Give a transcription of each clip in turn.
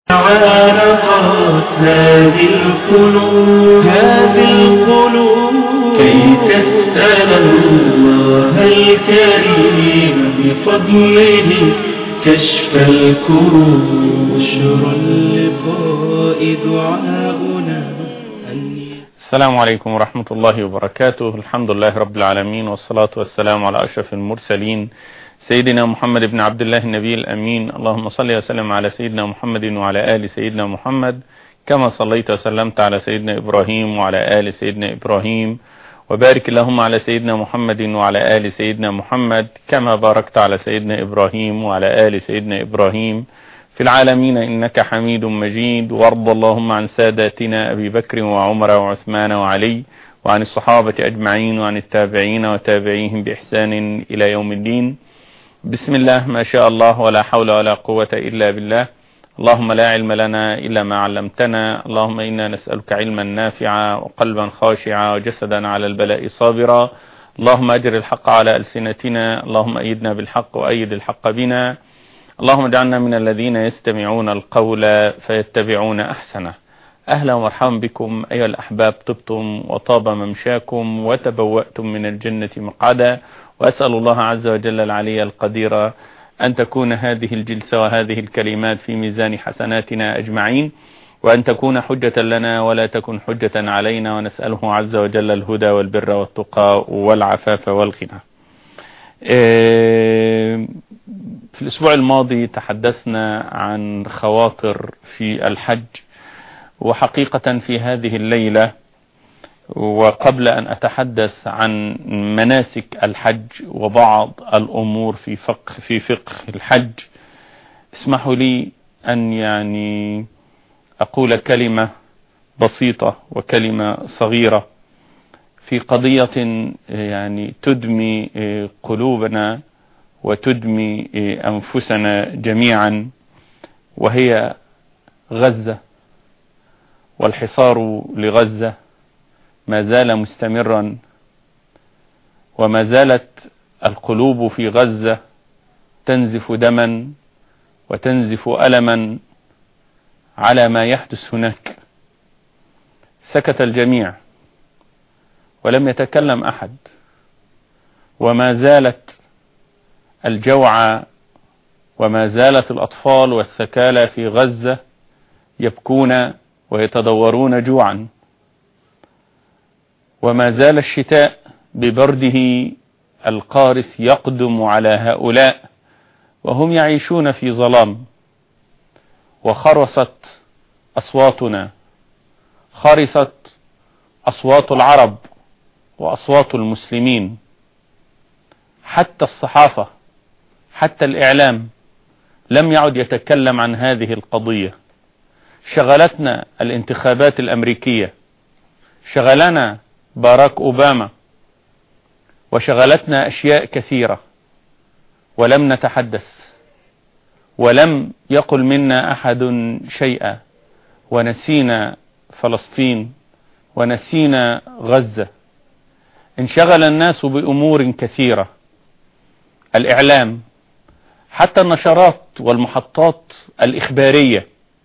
عانقت هذه القلوب هذه القلوب كي تسأل الله الكريم بفضله كشف الكروب بشرى اللقاء دعاؤنا أن السلام عليكم ورحمة الله وبركاته الحمد لله رب العالمين والصلاة والسلام على أشرف المرسلين سيدنا محمد بن عبد الله النبي الأمين اللهم صل وسلم على سيدنا محمد وعلى آل سيدنا محمد كما صليت وسلمت على سيدنا إبراهيم وعلى آل سيدنا إبراهيم وبارك اللهم على سيدنا محمد وعلى آل سيدنا محمد كما باركت على سيدنا إبراهيم وعلى آل سيدنا إبراهيم في العالمين إنك حميد مجيد وارض اللهم عن ساداتنا أبي بكر وعمر وعثمان وعلي وعن الصحابة أجمعين وعن التابعين وتابعيهم بإحسان إلى يوم الدين بسم الله ما شاء الله ولا حول ولا قوة إلا بالله اللهم لا علم لنا إلا ما علمتنا اللهم إنا نسألك علما نافعا وقلبا خاشعا وجسدا على البلاء صابرا اللهم أجر الحق على ألسنتنا اللهم أيدنا بالحق وأيد الحق بنا اللهم اجعلنا من الذين يستمعون القول فيتبعون أحسنه أهلا ومرحبا بكم أيها الأحباب طبتم وطاب ممشاكم وتبوأتم من الجنة مقعدا وأسأل الله عز وجل العلي القدير أن تكون هذه الجلسة وهذه الكلمات في ميزان حسناتنا أجمعين وأن تكون حجة لنا ولا تكن حجة علينا ونسأله عز وجل الهدى والبر والتقى والعفاف والغنى في الأسبوع الماضي تحدثنا عن خواطر في الحج وحقيقة في هذه الليلة وقبل أن أتحدث عن مناسك الحج وبعض الأمور في فقه في فقه الحج اسمحوا لي أن يعني أقول كلمة بسيطة وكلمة صغيرة في قضية يعني تدمي قلوبنا وتدمي أنفسنا جميعا وهي غزة والحصار لغزة ما زال مستمرا وما زالت القلوب في غزة تنزف دما وتنزف ألما على ما يحدث هناك سكت الجميع ولم يتكلم أحد وما زالت الجوعى وما زالت الأطفال والثكالى في غزة يبكون ويتدورون جوعا وما زال الشتاء ببرده القارس يقدم على هؤلاء وهم يعيشون في ظلام وخرست أصواتنا خرست أصوات العرب وأصوات المسلمين حتى الصحافة حتى الإعلام لم يعد يتكلم عن هذه القضية شغلتنا الانتخابات الأمريكية شغلنا باراك أوباما وشغلتنا أشياء كثيرة ولم نتحدث ولم يقل منا أحد شيئا ونسينا فلسطين ونسينا غزة انشغل الناس بأمور كثيرة الإعلام حتى النشرات والمحطات الإخبارية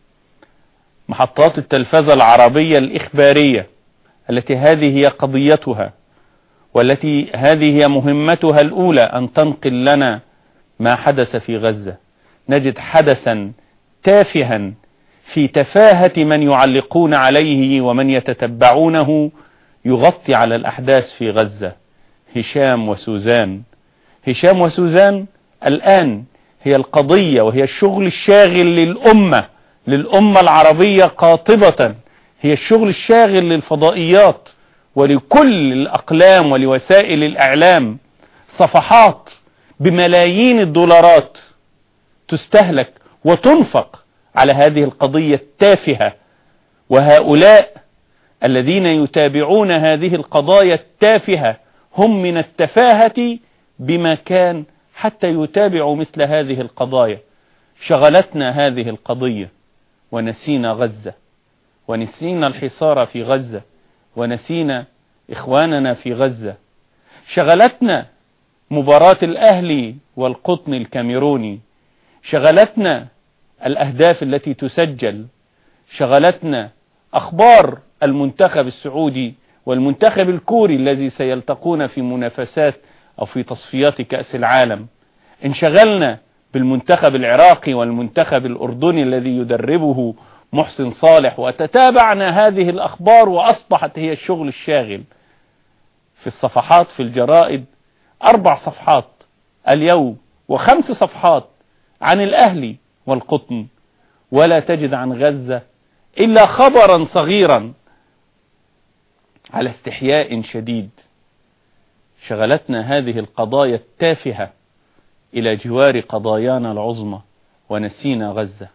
محطات التلفزة العربية الإخبارية التي هذه هي قضيتها والتي هذه هي مهمتها الأولى أن تنقل لنا ما حدث في غزة نجد حدثا تافها في تفاهة من يعلقون عليه ومن يتتبعونه يغطي على الأحداث في غزة هشام وسوزان هشام وسوزان الآن هي القضية وهي الشغل الشاغل للأمة للأمة العربية قاطبة هي الشغل الشاغل للفضائيات ولكل الأقلام ولوسائل الإعلام صفحات بملايين الدولارات تستهلك وتنفق على هذه القضية التافهة وهؤلاء الذين يتابعون هذه القضايا التافهة هم من التفاهة بمكان حتى يتابعوا مثل هذه القضايا شغلتنا هذه القضية ونسينا غزة ونسينا الحصار في غزة ونسينا إخواننا في غزة شغلتنا مباراة الأهلي والقطن الكاميروني شغلتنا الأهداف التي تسجل شغلتنا أخبار المنتخب السعودي والمنتخب الكوري الذي سيلتقون في منافسات أو في تصفيات كأس العالم انشغلنا بالمنتخب العراقي والمنتخب الأردني الذي يدربه محسن صالح وتتابعنا هذه الأخبار وأصبحت هي الشغل الشاغل في الصفحات في الجرائد أربع صفحات اليوم وخمس صفحات عن الأهلي والقطن ولا تجد عن غزة إلا خبرا صغيرا على استحياء شديد شغلتنا هذه القضايا التافهة إلى جوار قضايانا العظمى ونسينا غزة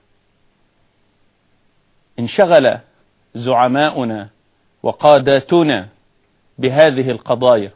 انشغل زعماؤنا وقاداتنا بهذه القضايا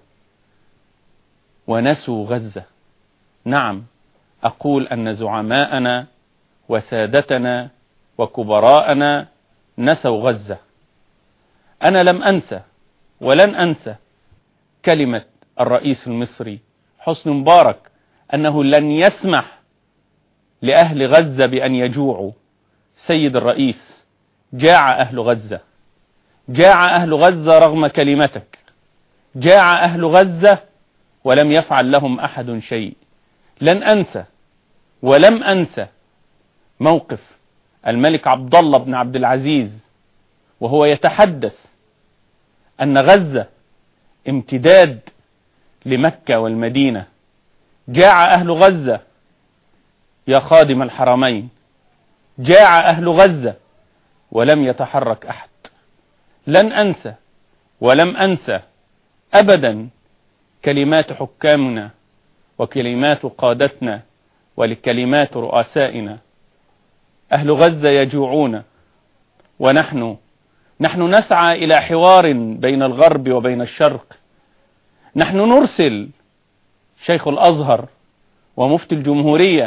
ونسوا غزة نعم أقول أن زعماءنا وسادتنا وكبراءنا نسوا غزة أنا لم أنسى ولن أنسى كلمة الرئيس المصري حسن مبارك أنه لن يسمح لأهل غزة بأن يجوعوا سيد الرئيس جاع أهل غزة جاع أهل غزة رغم كلمتك جاع أهل غزة ولم يفعل لهم أحد شيء لن أنسى ولم أنسى موقف الملك عبد الله بن عبد العزيز وهو يتحدث أن غزة امتداد لمكة والمدينة جاع أهل غزة يا خادم الحرمين جاع أهل غزة ولم يتحرك أحد لن أنسى ولم أنسى أبدا كلمات حكامنا وكلمات قادتنا ولكلمات رؤسائنا أهل غزة يجوعون ونحن نحن نسعى إلى حوار بين الغرب وبين الشرق نحن نرسل شيخ الأزهر ومفتي الجمهورية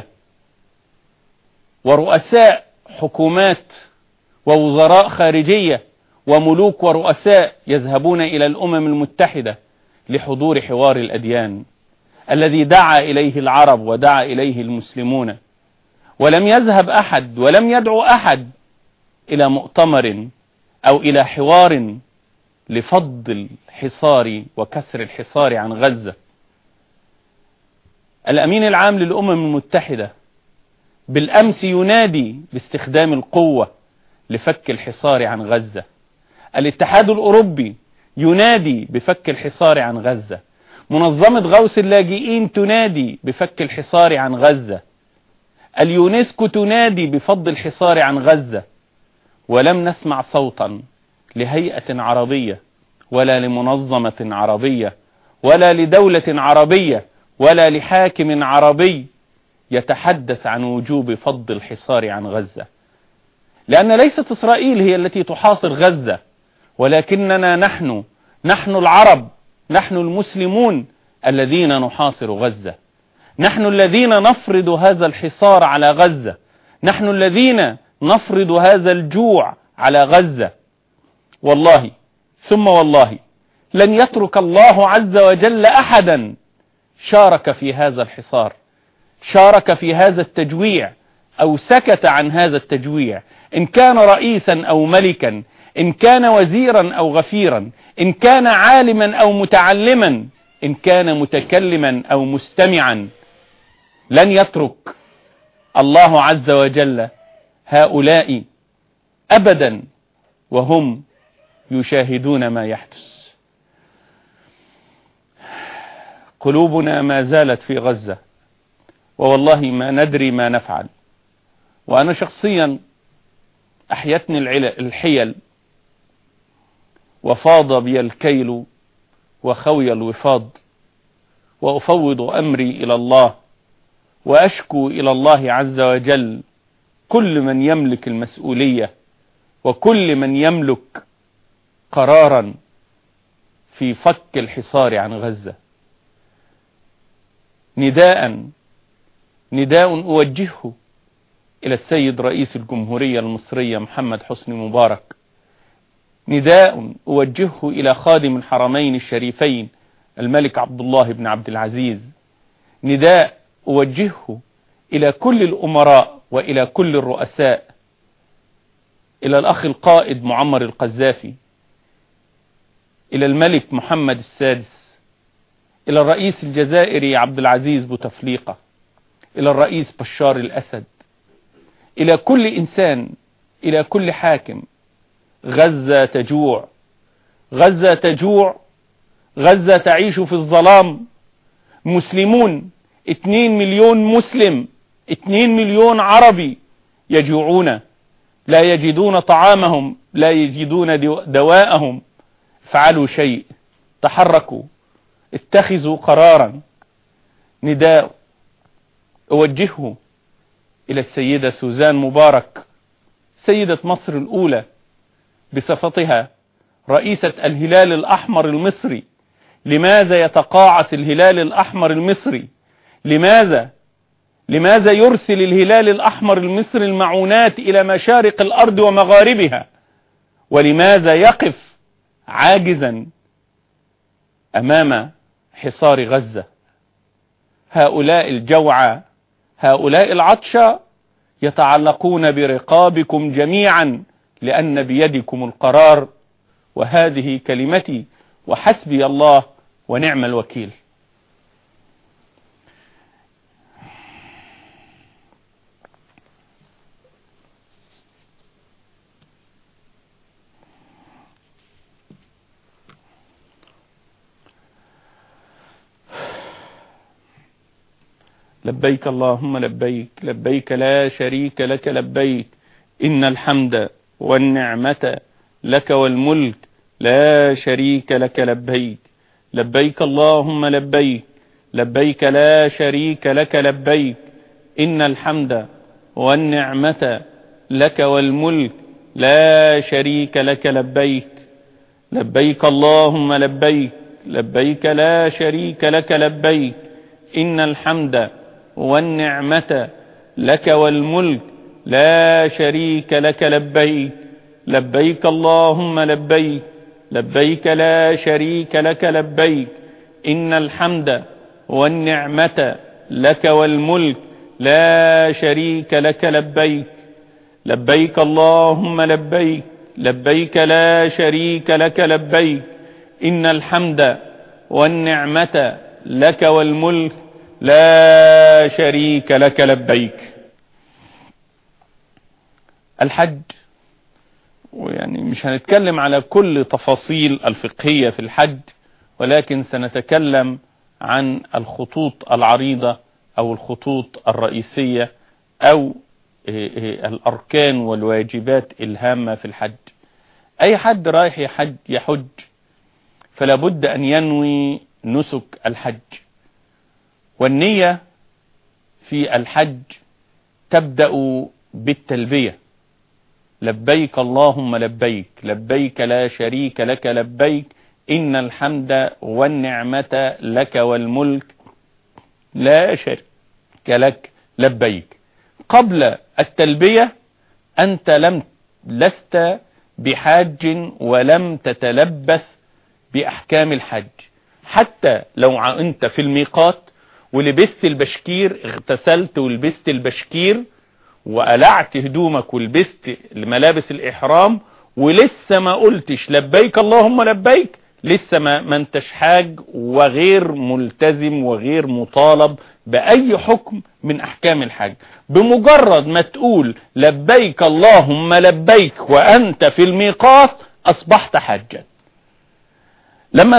ورؤساء حكومات ووزراء خارجية وملوك ورؤساء يذهبون إلى الأمم المتحدة لحضور حوار الأديان الذي دعا إليه العرب ودعا إليه المسلمون ولم يذهب أحد ولم يدعو أحد إلى مؤتمر أو إلى حوار لفض الحصار وكسر الحصار عن غزة الأمين العام للأمم المتحدة بالأمس ينادي باستخدام القوة لفك الحصار عن غزة الاتحاد الأوروبي ينادي بفك الحصار عن غزة منظمة غوث اللاجئين تنادي بفك الحصار عن غزة اليونسكو تنادي بفض الحصار عن غزة ولم نسمع صوتا لهيئة عربية ولا لمنظمة عربية ولا لدولة عربية ولا لحاكم عربي يتحدث عن وجوب فض الحصار عن غزة لأن ليست إسرائيل هي التي تحاصر غزة ولكننا نحن نحن العرب نحن المسلمون الذين نحاصر غزة نحن الذين نفرض هذا الحصار على غزة نحن الذين نفرض هذا الجوع على غزة والله ثم والله لن يترك الله عز وجل أحدا شارك في هذا الحصار شارك في هذا التجويع أو سكت عن هذا التجويع إن كان رئيسا أو ملكا إن كان وزيرا أو غفيرا إن كان عالما أو متعلما إن كان متكلما أو مستمعا لن يترك الله عز وجل هؤلاء أبدا وهم يشاهدون ما يحدث قلوبنا ما زالت في غزة ووالله ما ندري ما نفعل وأنا شخصيا أحيتني الحيل وفاض بي الكيل وخوي الوفاض وأفوض أمري إلى الله وأشكو إلى الله عز وجل كل من يملك المسؤولية وكل من يملك قرارا في فك الحصار عن غزة نداء نداء أوجهه إلى السيد رئيس الجمهورية المصرية محمد حسني مبارك نداء أوجهه إلى خادم الحرمين الشريفين الملك عبد الله بن عبد العزيز نداء أوجهه إلى كل الأمراء وإلى كل الرؤساء إلى الأخ القائد معمر القذافي إلى الملك محمد السادس إلى الرئيس الجزائري عبد العزيز بوتفليقة إلى الرئيس بشار الأسد إلى كل إنسان إلى كل حاكم غزة تجوع غزة تجوع غزة تعيش في الظلام مسلمون 2 مليون مسلم 2 مليون عربي يجوعون لا يجدون طعامهم لا يجدون دواءهم فعلوا شيء تحركوا اتخذوا قرارا نداء اوجهه الى السيدة سوزان مبارك سيدة مصر الاولى بصفتها رئيسة الهلال الاحمر المصري لماذا يتقاعس الهلال الاحمر المصري لماذا لماذا يرسل الهلال الأحمر المصري المعونات إلى مشارق الأرض ومغاربها ولماذا يقف عاجزا أمام حصار غزة هؤلاء الجوعى هؤلاء العطشى يتعلقون برقابكم جميعا لأن بيدكم القرار وهذه كلمتي وحسبي الله ونعم الوكيل لبيك اللهم لبيك لبيك لا شريك لك لبيك إن الحمد والنعمة لك والملك لا شريك لك لبيك لبيك اللهم لبيك لبيك لا شريك لك لبيك إن الحمد والنعمة لك والملك لا شريك لك لبيك لبيك اللهم لبيك لبيك لا شريك لك لبيك إن الحمد والنعمة لك والملك لا شريك لك لبيك لبيك اللهم لبيك لبيك لا شريك لك لبيك إن الحمد والنعمة لك والملك لا شريك لك لبيك لبيك اللهم لبيك لبيك لا شريك لك لبيك إن الحمد والنعمة لك والملك لا شريك لك لبيك الحج ويعني مش هنتكلم على كل تفاصيل الفقهية في الحج ولكن سنتكلم عن الخطوط العريضة او الخطوط الرئيسية او الاركان والواجبات الهامة في الحج اي حد رايح يحج يحج فلا بد ان ينوي نسك الحج والنية في الحج تبدأ بالتلبية لبيك اللهم لبيك لبيك لا شريك لك لبيك إن الحمد والنعمة لك والملك لا شريك لك لبيك قبل التلبية أنت لم لست بحاج ولم تتلبث بأحكام الحج حتى لو أنت في الميقات ولبست البشكير اغتسلت ولبست البشكير وقلعت هدومك ولبست ملابس الإحرام ولسه ما قلتش لبيك اللهم لبيك لسه ما, ما انتش حاج وغير ملتزم وغير مطالب بأي حكم من أحكام الحج بمجرد ما تقول لبيك اللهم لبيك وأنت في الميقات أصبحت حاجا لما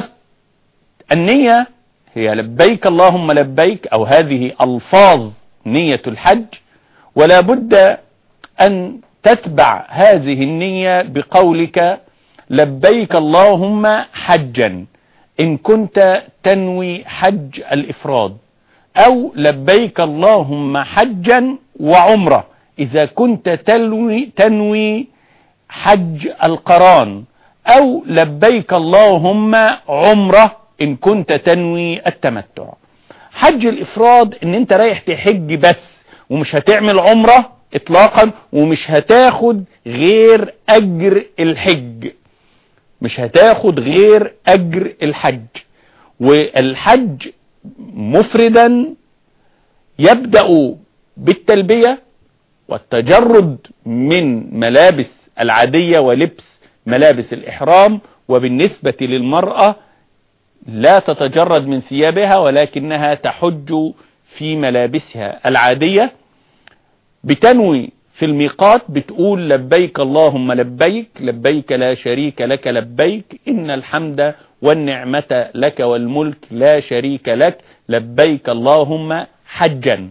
النية هي لبيك اللهم لبيك او هذه الفاظ نية الحج ولا بد ان تتبع هذه النية بقولك لبيك اللهم حجا ان كنت تنوي حج الافراد او لبيك اللهم حجا وعمرة اذا كنت تنوي, تنوي حج القران او لبيك اللهم عمره ان كنت تنوي التمتع حج الافراد ان انت رايح تحج بس ومش هتعمل عمرة اطلاقا ومش هتاخد غير اجر الحج مش هتاخد غير اجر الحج والحج مفردا يبدأ بالتلبية والتجرد من ملابس العادية ولبس ملابس الإحرام وبالنسبة للمرأة لا تتجرد من ثيابها ولكنها تحج في ملابسها العادية بتنوي في الميقات بتقول لبيك اللهم لبيك لبيك لا شريك لك لبيك إن الحمد والنعمة لك والملك لا شريك لك لبيك اللهم حجا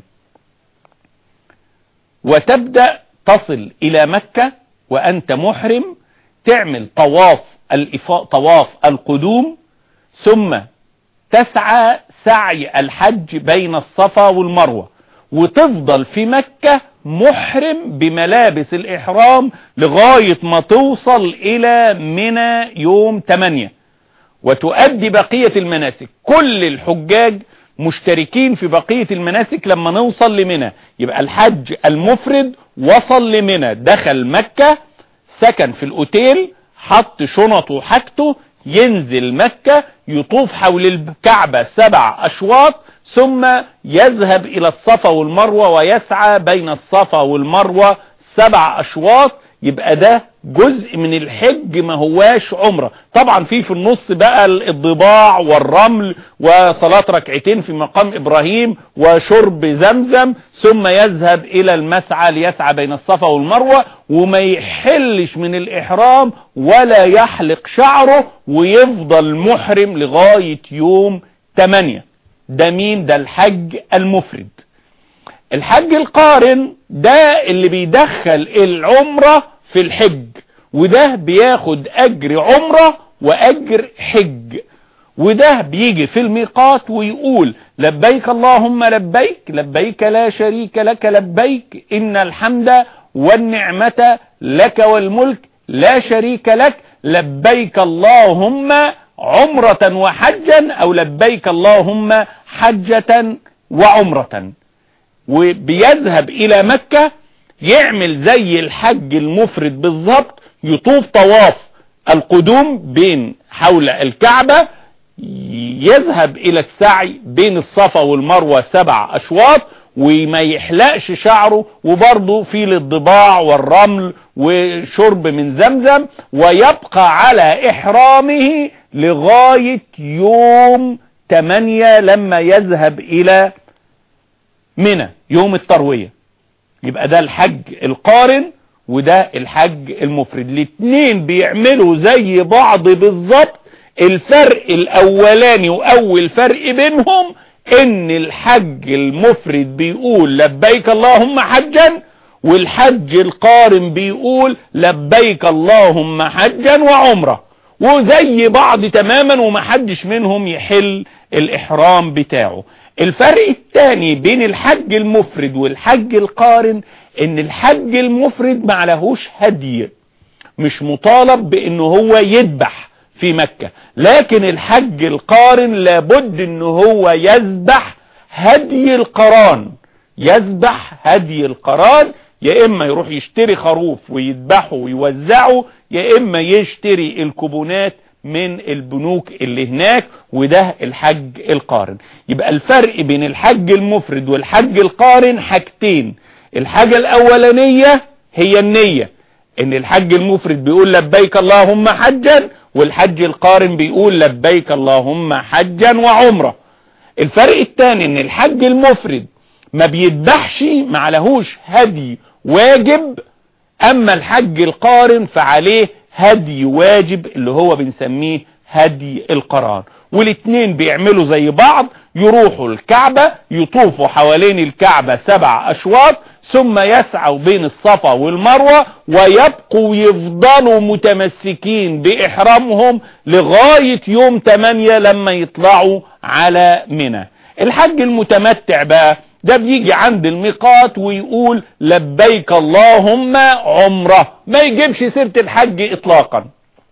وتبدأ تصل إلى مكة وأنت محرم تعمل طواف طواف القدوم ثم تسعى سعي الحج بين الصفا والمروة وتفضل في مكة محرم بملابس الإحرام لغاية ما توصل إلى منى يوم 8 وتؤدي بقية المناسك كل الحجاج مشتركين في بقية المناسك لما نوصل لمنى يبقى الحج المفرد وصل لمنى دخل مكة سكن في الأوتيل حط شنطه وحاجته ينزل مكة يطوف حول الكعبة سبع أشواط ثم يذهب إلى الصفا والمروة ويسعى بين الصفا والمروة سبع أشواط يبقى ده جزء من الحج ما هواش عمرة طبعا في في النص بقى الضباع والرمل وصلاة ركعتين في مقام إبراهيم وشرب زمزم ثم يذهب إلى المسعى ليسعى بين الصفا والمروة وما يحلش من الإحرام ولا يحلق شعره ويفضل محرم لغاية يوم 8 ده مين ده الحج المفرد الحج القارن ده اللي بيدخل العمرة في الحج وده بياخد اجر عمرة واجر حج وده بيجي في الميقات ويقول لبيك اللهم لبيك لبيك لا شريك لك لبيك ان الحمد والنعمة لك والملك لا شريك لك لبيك اللهم عمرة وحجا او لبيك اللهم حجة وعمرة وبيذهب الى مكة يعمل زي الحج المفرد بالظبط يطوف طواف القدوم بين حول الكعبة يذهب الى السعي بين الصفا والمروة سبع اشواط وما يحلقش شعره وبرضه في للضباع والرمل وشرب من زمزم ويبقى على احرامه لغاية يوم 8 لما يذهب الى منى يوم التروية يبقى ده الحج القارن وده الحج المفرد الاثنين بيعملوا زي بعض بالظبط الفرق الاولاني واول فرق بينهم ان الحج المفرد بيقول لبيك اللهم حجا والحج القارن بيقول لبيك اللهم حجا وعمره وزي بعض تماما ومحدش منهم يحل الاحرام بتاعه الفرق الثاني بين الحج المفرد والحج القارن ان الحج المفرد معلهوش هدي مش مطالب بانه هو يذبح في مكة لكن الحج القارن لابد ان هو يذبح هدي القران يذبح هدي القران يا اما يروح يشتري خروف ويذبحه ويوزعه يا اما يشتري الكوبونات من البنوك اللي هناك وده الحج القارن يبقى الفرق بين الحج المفرد والحج القارن حاجتين الحاجة الاولانية هي النية ان الحج المفرد بيقول لبيك اللهم حجا والحج القارن بيقول لبيك اللهم حجا وعمرة الفرق الثاني ان الحج المفرد ما بيذبحش معلهوش هدي واجب اما الحج القارن فعليه هدي واجب اللي هو بنسميه هدي القران والاثنين بيعملوا زي بعض يروحوا الكعبة يطوفوا حوالين الكعبة سبع اشواط ثم يسعوا بين الصفا والمروة ويبقوا يفضلوا متمسكين بإحرامهم لغاية يوم 8 لما يطلعوا على منى الحج المتمتع بقى ده بيجي عند الميقات ويقول لبيك اللهم عمره ما يجيبش سيرة الحج اطلاقا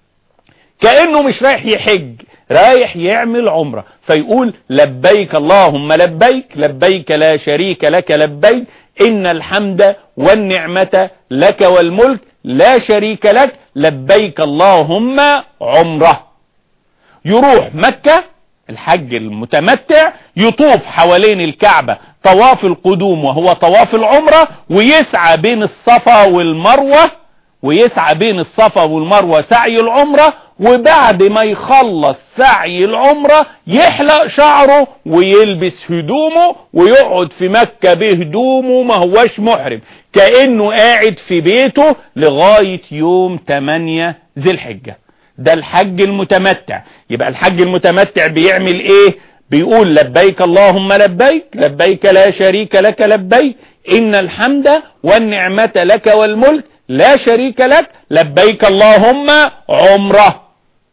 كأنه مش رايح يحج رايح يعمل عمرة فيقول لبيك اللهم لبيك لبيك لا شريك لك لبيك إن الحمد والنعمة لك والملك لا شريك لك لبيك اللهم عمره يروح مكة الحج المتمتع يطوف حوالين الكعبة طواف القدوم وهو طواف العمرة ويسعى بين الصفا والمروة ويسعى بين الصفا والمروة سعي العمرة وبعد ما يخلص سعي العمرة يحلق شعره ويلبس هدومه ويقعد في مكة بهدومه ما هوش محرم كأنه قاعد في بيته لغاية يوم 8 ذي الحجة ده الحج المتمتع يبقى الحج المتمتع بيعمل ايه بيقول لبيك اللهم لبيك لبيك لا شريك لك لبيك ان الحمد والنعمة لك والملك لا شريك لك لبيك اللهم عمره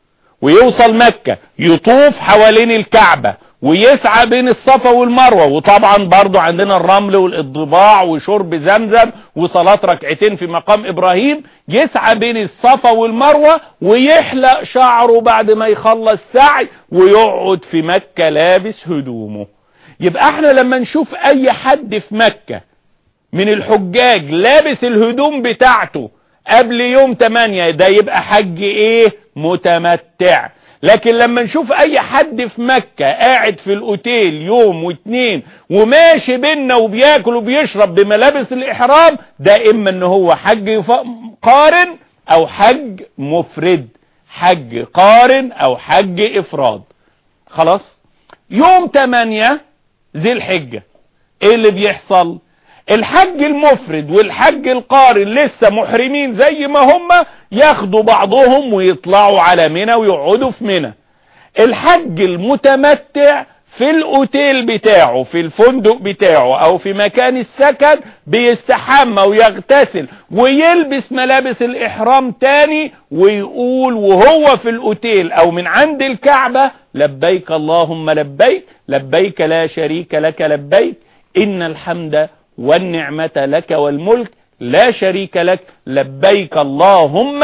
ويوصل مكة يطوف حوالين الكعبة ويسعى بين الصفا والمروة وطبعا برضو عندنا الرمل والضباع وشرب زمزم وصلاة ركعتين في مقام ابراهيم يسعى بين الصفا والمروة ويحلق شعره بعد ما يخلص سعي ويقعد في مكة لابس هدومه يبقى احنا لما نشوف اي حد في مكة من الحجاج لابس الهدوم بتاعته قبل يوم 8 ده يبقى حج ايه متمتع لكن لما نشوف اي حد في مكة قاعد في الاوتيل يوم واتنين وماشي بينا وبياكل وبيشرب بملابس الاحرام ده اما ان هو حج قارن او حج مفرد حج قارن او حج افراد خلاص يوم 8 ذي الحجة ايه اللي بيحصل الحج المفرد والحج القارن لسه محرمين زي ما هم ياخدوا بعضهم ويطلعوا على منى ويقعدوا في منى الحج المتمتع في الاوتيل بتاعه في الفندق بتاعه او في مكان السكن بيستحمى ويغتسل ويلبس ملابس الاحرام تاني ويقول وهو في الاوتيل او من عند الكعبة لبيك اللهم لبيك لبيك لا شريك لك لبيك ان الحمد والنعمة لك والملك لا شريك لك لبيك اللهم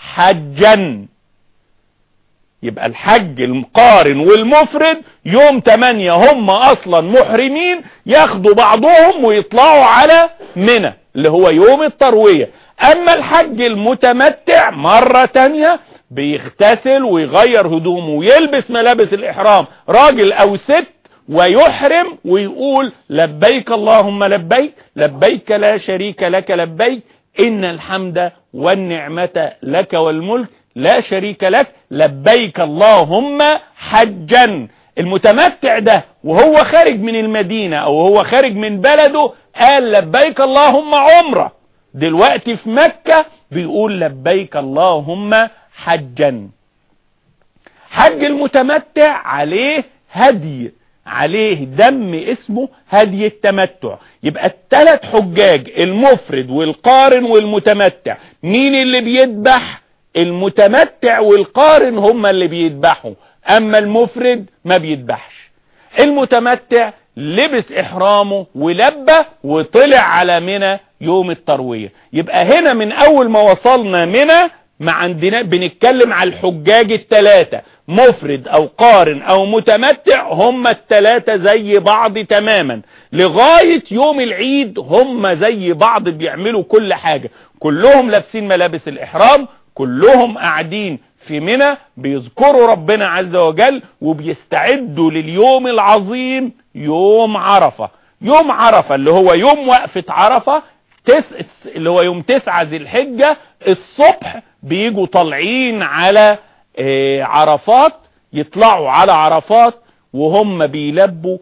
حجا يبقى الحج المقارن والمفرد يوم 8 هم اصلا محرمين ياخدوا بعضهم ويطلعوا على منى اللي هو يوم التروية اما الحج المتمتع مرة تانية بيغتسل ويغير هدومه ويلبس ملابس الاحرام راجل او ست ويحرم ويقول لبيك اللهم لبيك لبيك لا شريك لك لبيك إن الحمد والنعمة لك والملك لا شريك لك لبيك اللهم حجا المتمتع ده وهو خارج من المدينة او هو خارج من بلده قال لبيك اللهم عمره دلوقتي في مكة بيقول لبيك اللهم حجا حج المتمتع عليه هدي عليه دم اسمه هدي التمتع يبقى الثلاث حجاج المفرد والقارن والمتمتع مين اللي بيذبح المتمتع والقارن هم اللي بيذبحوا اما المفرد ما بيذبحش المتمتع لبس احرامه ولبى وطلع على منى يوم التروية يبقى هنا من اول ما وصلنا منى ما عندنا بنتكلم على الحجاج الثلاثة مفرد او قارن او متمتع هم الثلاثة زي بعض تماما لغاية يوم العيد هم زي بعض بيعملوا كل حاجة كلهم لابسين ملابس الاحرام كلهم قاعدين في منى بيذكروا ربنا عز وجل وبيستعدوا لليوم العظيم يوم عرفة يوم عرفة اللي هو يوم وقفة عرفة تس اللي هو يوم تسعة ذي الحجة الصبح بيجوا طالعين على اه عرفات يطلعوا على عرفات وهم بيلبوا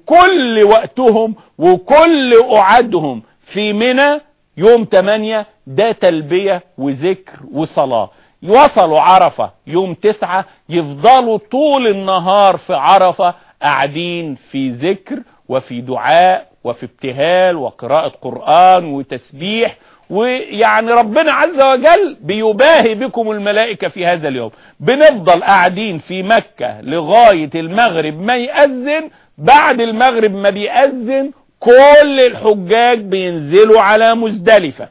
وكل وقتهم وكل قعدهم في منى يوم 8 ده تلبية وذكر وصلاة وصلوا عرفة يوم 9 يفضلوا طول النهار في عرفة قاعدين في ذكر وفي دعاء وفي ابتهال وقراءة قرآن وتسبيح ويعني ربنا عز وجل بيباهي بكم الملائكة في هذا اليوم بنفضل قاعدين في مكة لغاية المغرب ما يأذن بعد المغرب ما بيأذن كل الحجاج بينزلوا على مزدلفة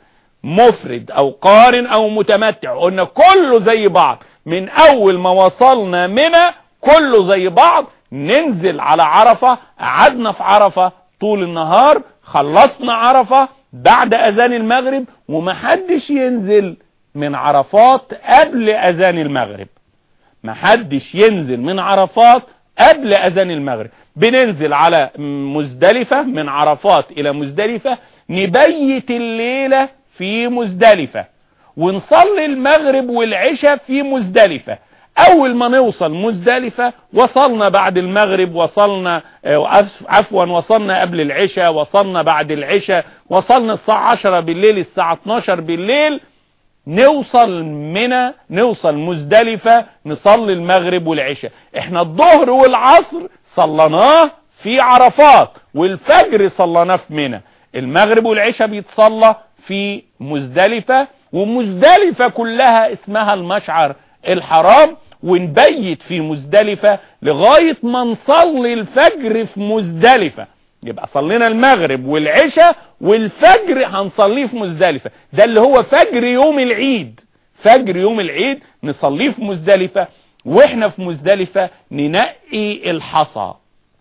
مفرد او قارن او متمتع قلنا كله زي بعض من اول ما وصلنا منى كله زي بعض ننزل على عرفة قعدنا في عرفة طول النهار خلصنا عرفة بعد اذان المغرب ومحدش ينزل من عرفات قبل اذان المغرب محدش ينزل من عرفات قبل اذان المغرب بننزل على مزدلفة من عرفات الى مزدلفة نبيت الليلة في مزدلفة ونصلي المغرب والعشاء في مزدلفة اول ما نوصل مزدلفة وصلنا بعد المغرب وصلنا عفوا وصلنا قبل العشاء وصلنا بعد العشاء وصلنا الساعة 10 بالليل الساعة 12 بالليل نوصل منى نوصل مزدلفة نصلي المغرب والعشاء احنا الظهر والعصر صلناه في عرفات والفجر صلناه في منى المغرب والعشاء بيتصلى في مزدلفة ومزدلفة كلها اسمها المشعر الحرام ونبيت في مزدلفة لغاية ما نصلي الفجر في مزدلفة يبقى صلينا المغرب والعشاء والفجر هنصليه في مزدلفة ده اللي هو فجر يوم العيد فجر يوم العيد نصليه في مزدلفة واحنا في مزدلفة ننقي الحصى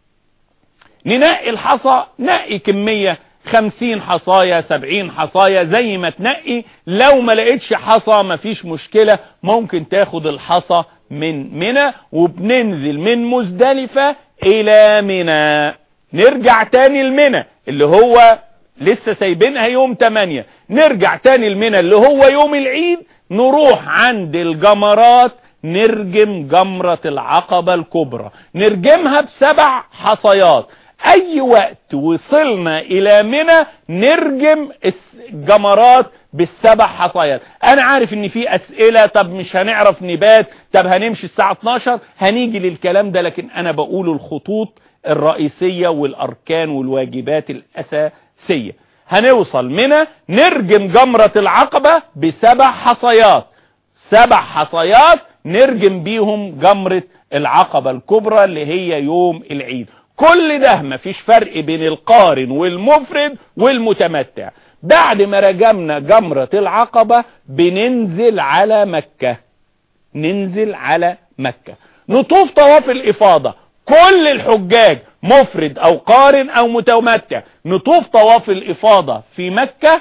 ننقي الحصى نقي كمية خمسين حصايا سبعين حصايا زي ما تنقي لو ما لقيتش حصى مفيش مشكلة ممكن تاخد الحصى من منى وبننزل من مزدلفة الى منى نرجع تاني المنى اللي هو لسه سايبينها يوم 8 نرجع تاني المنى اللي هو يوم العيد نروح عند الجمرات نرجم جمرة العقبة الكبرى نرجمها بسبع حصيات اي وقت وصلنا الى منى نرجم الجمرات بالسبع حصيات انا عارف ان في اسئلة طب مش هنعرف نبات طب هنمشي الساعة 12 هنيجي للكلام ده لكن انا بقول الخطوط الرئيسية والاركان والواجبات الاساسية هنوصل منى نرجم جمرة العقبة بسبع حصيات سبع حصيات نرجم بيهم جمرة العقبة الكبرى اللي هي يوم العيد كل ده مفيش فرق بين القارن والمفرد والمتمتع بعد ما رجمنا جمرة العقبة بننزل على مكة ننزل على مكة نطوف طواف الإفاضة كل الحجاج مفرد أو قارن أو متمتع نطوف طواف الإفاضة في مكة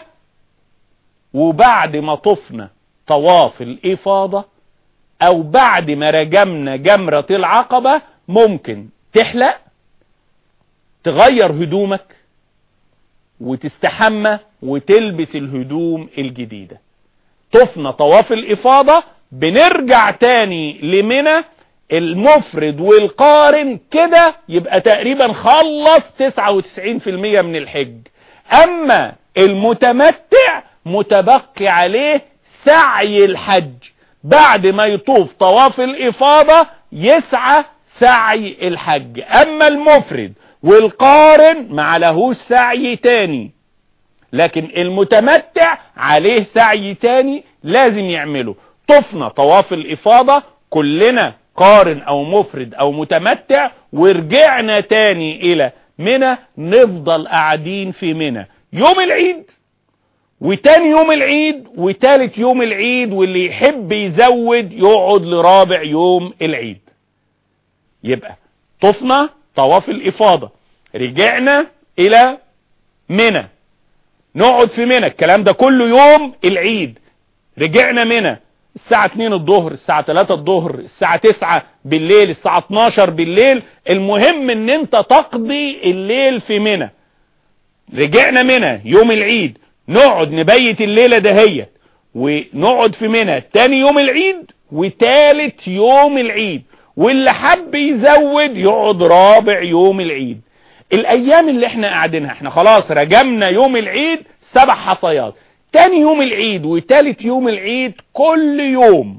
وبعد ما طفنا طواف الإفاضة أو بعد ما رجمنا جمرة العقبة ممكن تحلق تغير هدومك وتستحمى وتلبس الهدوم الجديدة طفنا طواف الإفاضة بنرجع تاني لمنى المفرد والقارن كده يبقى تقريبا خلص 99% من الحج اما المتمتع متبقي عليه سعي الحج بعد ما يطوف طواف الإفاضة يسعى سعي الحج اما المفرد والقارن ما عليهوش سعي تاني لكن المتمتع عليه سعي تاني لازم يعمله طفنا طواف الإفاضة كلنا قارن او مفرد او متمتع ورجعنا تاني الى منى نفضل قاعدين في منى يوم العيد وتاني يوم العيد وتالت يوم العيد واللي يحب يزود يقعد لرابع يوم العيد يبقى طفنا طواف الإفاضة رجعنا إلى منى نقعد في منى الكلام ده كله يوم العيد رجعنا منى الساعة 2 الظهر الساعة 3 الظهر الساعة 9 بالليل الساعة 12 بالليل المهم ان انت تقضي الليل في منى رجعنا منى يوم العيد نقعد نبيت الليلة دهيت ونقعد في منى تاني يوم العيد وتالت يوم العيد واللي حب يزود يقعد رابع يوم العيد الايام اللي احنا قاعدينها احنا خلاص رجمنا يوم العيد سبع حصيات تاني يوم العيد وتالت يوم العيد كل يوم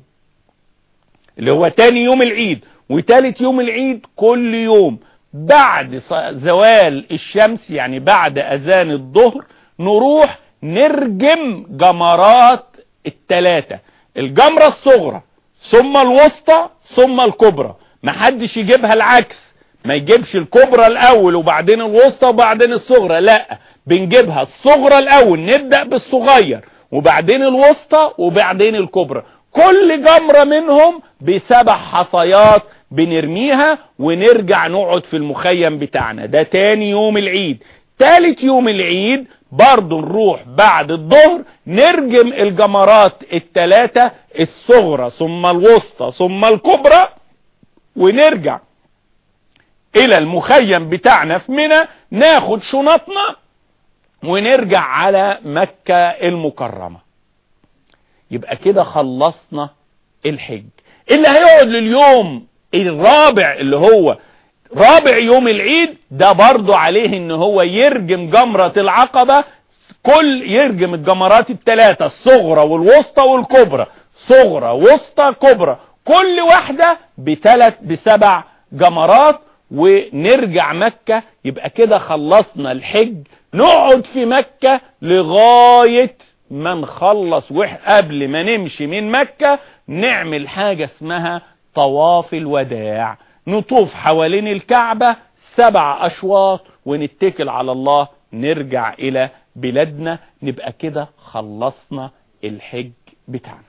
اللي هو تاني يوم العيد وتالت يوم العيد كل يوم بعد زوال الشمس يعني بعد اذان الظهر نروح نرجم جمرات التلاتة الجمرة الصغرى ثم الوسطى ثم الكبرى محدش يجيبها العكس ما يجيبش الكبرى الاول وبعدين الوسطى وبعدين الصغرى لا بنجيبها الصغرى الاول نبدأ بالصغير وبعدين الوسطى وبعدين الكبرى كل جمرة منهم بسبع حصيات بنرميها ونرجع نقعد في المخيم بتاعنا ده تاني يوم العيد تالت يوم العيد برضو نروح بعد الظهر نرجم الجمرات التلاتة الصغرى ثم الوسطى ثم الكبرى ونرجع الى المخيم بتاعنا في منى ناخد شنطنا ونرجع على مكة المكرمة يبقى كده خلصنا الحج اللي هيقعد لليوم الرابع اللي هو رابع يوم العيد ده برضو عليه ان هو يرجم جمرة العقبة كل يرجم الجمرات الثلاثة الصغرى والوسطى والكبرى صغرى وسطى كبرى كل واحدة بثلاث بسبع جمرات ونرجع مكة يبقى كده خلصنا الحج نقعد في مكة لغاية ما نخلص قبل ما نمشي من مكة نعمل حاجة اسمها طواف الوداع نطوف حوالين الكعبة سبع أشواط ونتكل على الله نرجع إلى بلادنا نبقى كده خلصنا الحج بتاعنا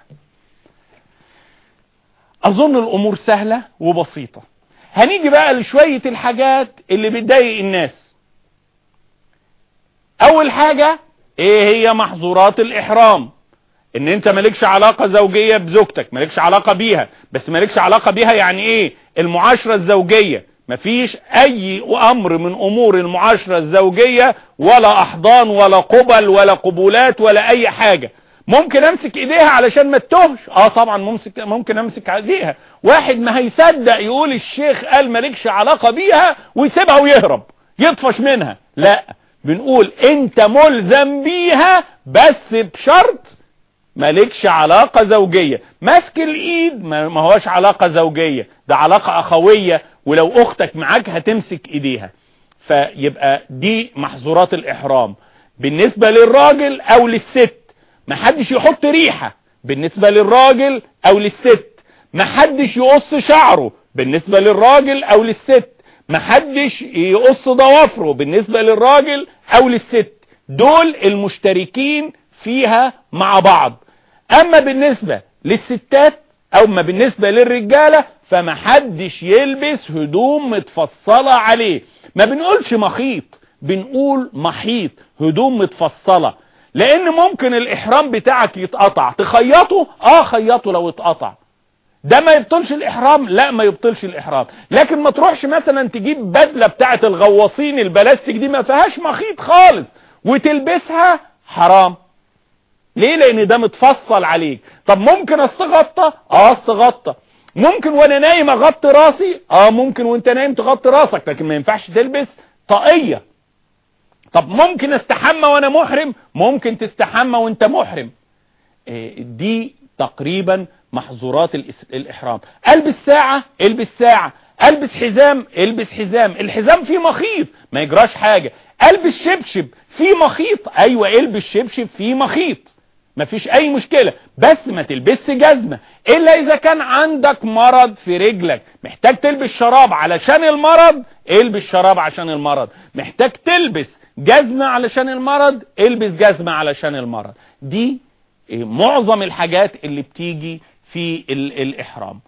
أظن الأمور سهلة وبسيطة هنيجي بقى لشوية الحاجات اللي بتضايق الناس أول حاجة إيه هي محظورات الإحرام ان انت مالكش علاقة زوجية بزوجتك مالكش علاقة بيها بس مالكش علاقة بيها يعني ايه المعاشرة الزوجية مفيش اي امر من امور المعاشرة الزوجية ولا احضان ولا قبل ولا قبولات ولا اي حاجة ممكن امسك ايديها علشان ما تتهش اه طبعا ممسك ممكن امسك ايديها واحد ما هيصدق يقول الشيخ قال مالكش علاقة بيها ويسيبها ويهرب يطفش منها لا بنقول انت ملزم بيها بس بشرط مالكش علاقة زوجية ماسك الايد ما هوش علاقة زوجية ده علاقة اخوية ولو اختك معاك هتمسك ايديها فيبقى دي محظورات الاحرام بالنسبة للراجل او للست محدش يحط ريحة بالنسبة للراجل او للست محدش يقص شعره بالنسبة للراجل او للست محدش يقص ضوافره بالنسبة للراجل او للست دول المشتركين فيها مع بعض اما بالنسبة للستات او ما بالنسبة للرجالة فمحدش يلبس هدوم متفصلة عليه ما بنقولش مخيط بنقول محيط هدوم متفصلة لان ممكن الاحرام بتاعك يتقطع تخيطه اه خيطه لو اتقطع ده ما يبطلش الاحرام لا ما يبطلش الاحرام لكن ما تروحش مثلا تجيب بدلة بتاعت الغواصين البلاستيك دي ما فيهاش مخيط خالص وتلبسها حرام ليه لان ده متفصل عليك طب ممكن استغطى اه استغطى ممكن وانا نايم اغطي راسي اه ممكن وانت نايم تغطي راسك لكن ما ينفعش تلبس طاقية طب ممكن استحمى وانا محرم ممكن تستحمى وانت محرم إيه دي تقريبا محظورات الاحرام البس ساعة البس ساعة البس حزام البس حزام الحزام فيه مخيط ما يجراش حاجة البس شبشب فيه مخيط ايوه البس شبشب فيه مخيط مفيش اي مشكلة بس ما تلبسش جزمة الا اذا كان عندك مرض في رجلك محتاج تلبس شراب علشان المرض البس شراب عشان المرض محتاج تلبس جزمة علشان المرض البس جزمة علشان المرض دي معظم الحاجات اللي بتيجي في الاحرام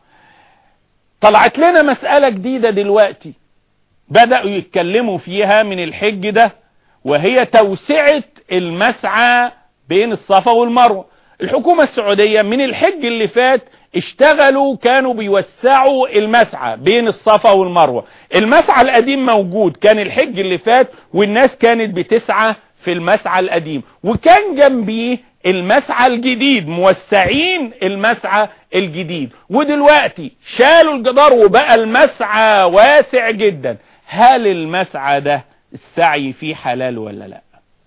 طلعت لنا مسألة جديدة دلوقتي بدأوا يتكلموا فيها من الحج ده وهي توسعة المسعى بين الصفا والمروة الحكومة السعودية من الحج اللي فات اشتغلوا كانوا بيوسعوا المسعى بين الصفا والمروة المسعى القديم موجود كان الحج اللي فات والناس كانت بتسعى في المسعى القديم وكان جنبيه المسعى الجديد موسعين المسعى الجديد ودلوقتي شالوا الجدار وبقى المسعى واسع جدا هل المسعى ده السعي فيه حلال ولا لا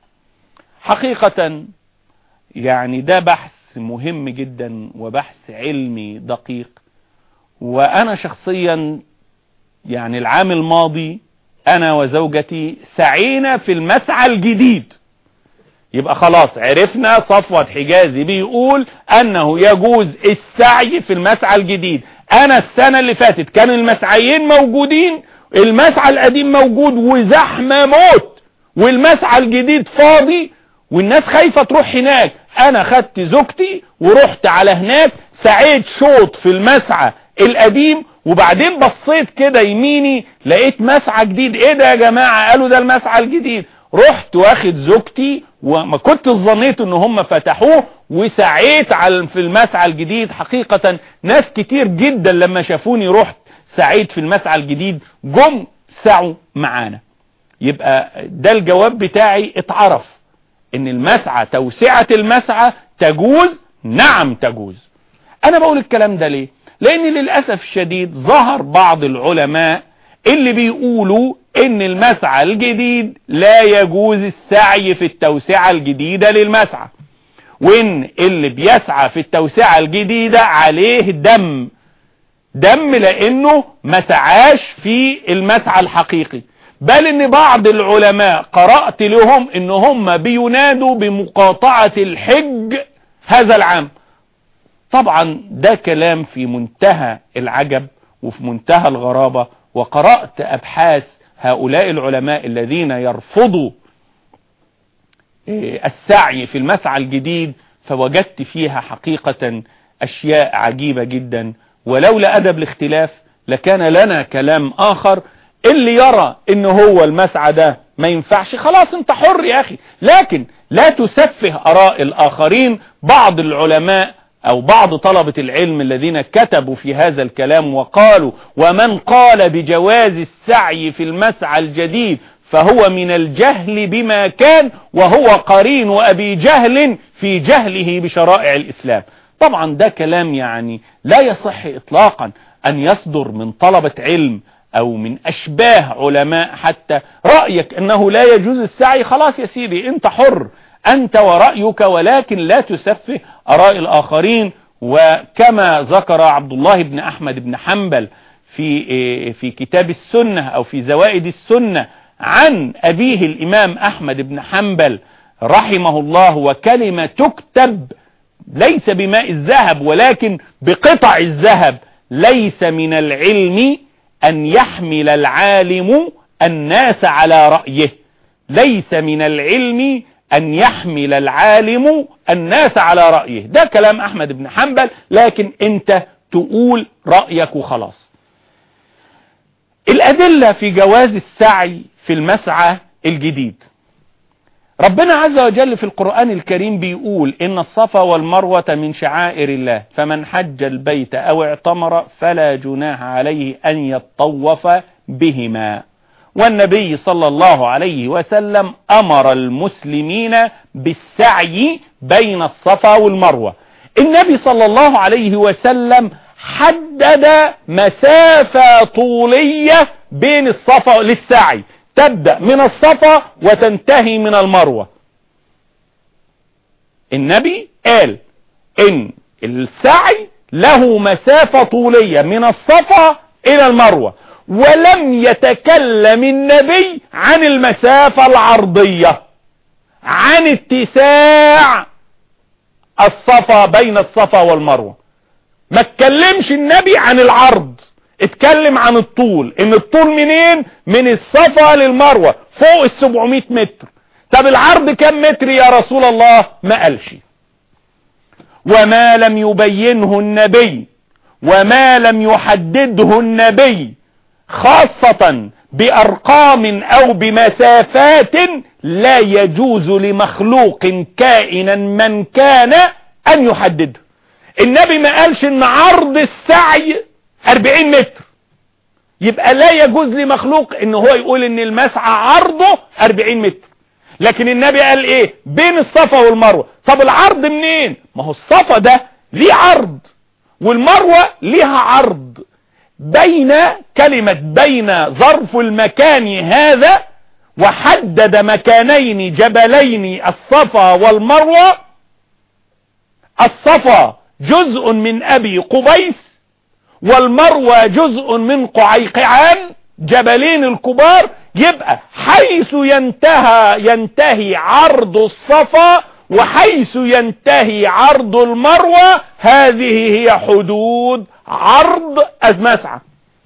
حقيقة يعني ده بحث مهم جدا وبحث علمي دقيق وانا شخصيا يعني العام الماضي انا وزوجتي سعينا في المسعى الجديد يبقى خلاص عرفنا صفوة حجازي بيقول انه يجوز السعي في المسعى الجديد انا السنة اللي فاتت كان المسعيين موجودين المسعى القديم موجود وزحمة موت والمسعى الجديد فاضي والناس خايفة تروح هناك انا خدت زوجتي ورحت على هناك سعيت شوط في المسعى القديم وبعدين بصيت كده يميني لقيت مسعى جديد ايه ده يا جماعة قالوا ده المسعى الجديد رحت واخد زوجتي وما كنت ظنيت ان هم فتحوه وسعيت على في المسعى الجديد حقيقة ناس كتير جدا لما شافوني رحت سعيت في المسعى الجديد جم سعوا معانا يبقى ده الجواب بتاعي اتعرف ان المسعى توسعة المسعى تجوز نعم تجوز انا بقول الكلام ده ليه لان للأسف الشديد ظهر بعض العلماء اللي بيقولوا ان المسعى الجديد لا يجوز السعي في التوسعة الجديدة للمسعى وان اللي بيسعى في التوسعة الجديدة عليه دم دم لانه ما سعاش في المسعى الحقيقي بل ان بعض العلماء قرأت لهم ان هم بينادوا بمقاطعة الحج هذا العام طبعا ده كلام في منتهى العجب وفي منتهى الغرابة وقرأت أبحاث هؤلاء العلماء الذين يرفضوا السعي في المسعى الجديد فوجدت فيها حقيقة أشياء عجيبة جدا ولولا أدب الاختلاف لكان لنا كلام آخر اللي يرى ان هو المسعى ده ما ينفعش خلاص انت حر يا اخي لكن لا تسفه اراء الاخرين بعض العلماء او بعض طلبة العلم الذين كتبوا في هذا الكلام وقالوا ومن قال بجواز السعي في المسعى الجديد فهو من الجهل بما كان وهو قرين ابي جهل في جهله بشرائع الاسلام طبعا ده كلام يعني لا يصح اطلاقا ان يصدر من طلبة علم او من اشباه علماء حتى رأيك انه لا يجوز السعي خلاص يا سيدي انت حر انت ورأيك ولكن لا تسفه اراء الاخرين وكما ذكر عبد الله بن احمد بن حنبل في في كتاب السنة او في زوائد السنة عن ابيه الامام احمد بن حنبل رحمه الله وكلمة تكتب ليس بماء الذهب ولكن بقطع الذهب ليس من العلم أن يحمل العالم الناس على رأيه ليس من العلم أن يحمل العالم الناس على رأيه ده كلام أحمد بن حنبل لكن أنت تقول رأيك وخلاص الأدلة في جواز السعي في المسعى الجديد ربنا عز وجل في القرآن الكريم بيقول إن الصفا والمروة من شعائر الله فمن حج البيت أو اعتمر فلا جناح عليه أن يطوف بهما والنبي صلى الله عليه وسلم أمر المسلمين بالسعي بين الصفا والمروة النبي صلى الله عليه وسلم حدد مسافة طولية بين الصفا للسعي تبدأ من الصفا وتنتهي من المروة النبي قال ان السعي له مسافة طولية من الصفا الى المروة ولم يتكلم النبي عن المسافة العرضية عن اتساع الصفا بين الصفا والمروة ما اتكلمش النبي عن العرض اتكلم عن الطول ان الطول منين من الصفا للمروة فوق ال700 متر طب العرض كم متر يا رسول الله ما قالش وما لم يبينه النبي وما لم يحدده النبي خاصة بأرقام أو بمسافات لا يجوز لمخلوق كائنا من كان أن يحدده النبي ما قالش ان عرض السعي 40 متر يبقى لا يجوز لمخلوق ان هو يقول ان المسعى عرضه 40 متر لكن النبي قال ايه بين الصفا والمروة طب العرض منين ما هو الصفا ده ليه عرض والمروة ليها عرض بين كلمة بين ظرف المكان هذا وحدد مكانين جبلين الصفا والمروة الصفا جزء من ابي قبيس والمروة جزء من قعيقعان جبلين الكبار يبقى حيث ينتهى ينتهي عرض الصفا وحيث ينتهي عرض المروة هذه هي حدود عرض المسعى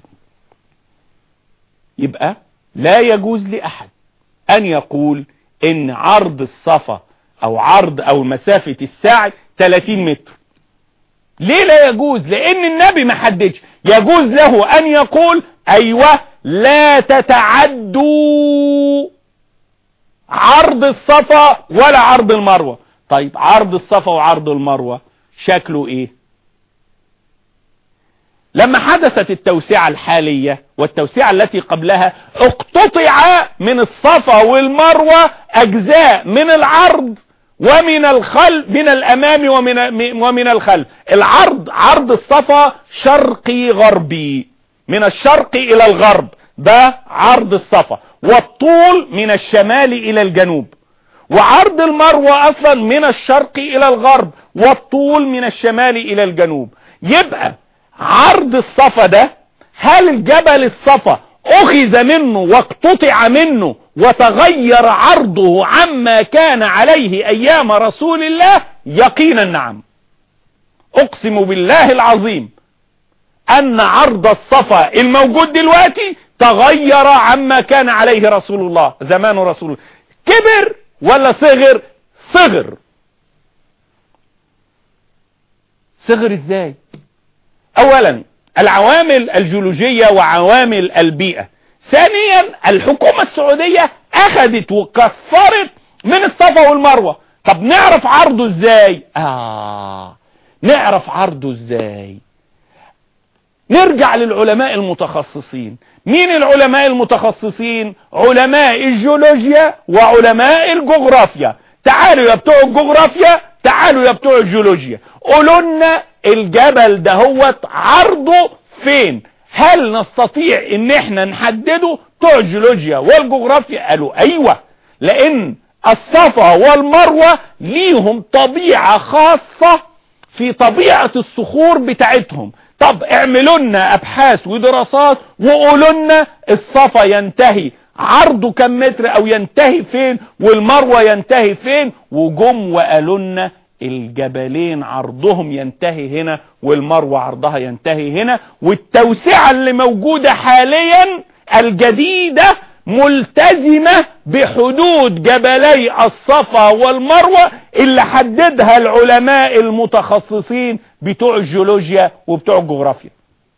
يبقى لا يجوز لأحد أن يقول إن عرض الصفا أو عرض أو مسافة السعي 30 متر ليه لا يجوز لان النبي ما حددش يجوز له ان يقول ايوه لا تتعدوا عرض الصفا ولا عرض المروة طيب عرض الصفا وعرض المروة شكله ايه لما حدثت التوسعة الحالية والتوسعة التي قبلها اقتطع من الصفا والمروة اجزاء من العرض ومن الخلف من الامام ومن ومن الخلف العرض عرض الصفا شرقي غربي من الشرق الى الغرب ده عرض الصفا والطول من الشمال الى الجنوب وعرض المروة اصلا من الشرق الى الغرب والطول من الشمال الى الجنوب يبقى عرض الصفا ده هل الجبل الصفا اخذ منه واقتطع منه وتغير عرضه عما كان عليه ايام رسول الله يقينا نعم اقسم بالله العظيم ان عرض الصفا الموجود دلوقتي تغير عما كان عليه رسول الله زمان رسول الله كبر ولا صغر صغر صغر ازاي اولا العوامل الجيولوجية وعوامل البيئة ثانيا الحكومة السعودية اخذت وكفرت من الصفا والمروة طب نعرف عرضه ازاي اه نعرف عرضه ازاي نرجع للعلماء المتخصصين مين العلماء المتخصصين علماء الجيولوجيا وعلماء الجغرافيا تعالوا يا بتوع الجغرافيا تعالوا يا بتوع الجيولوجيا قولوا لنا الجبل ده هو عرضه فين هل نستطيع ان احنا نحدده بتوع الجيولوجيا والجغرافيا قالوا ايوه لان الصفا والمروة ليهم طبيعة خاصة في طبيعة الصخور بتاعتهم طب اعملوا لنا ابحاث ودراسات وقولوا لنا الصفا ينتهي عرضه كم متر او ينتهي فين والمروة ينتهي فين وجم وقالوا لنا الجبلين عرضهم ينتهي هنا والمروة عرضها ينتهي هنا والتوسعة اللي موجودة حاليا الجديدة ملتزمة بحدود جبلي الصفا والمروة اللي حددها العلماء المتخصصين بتوع الجيولوجيا وبتوع الجغرافيا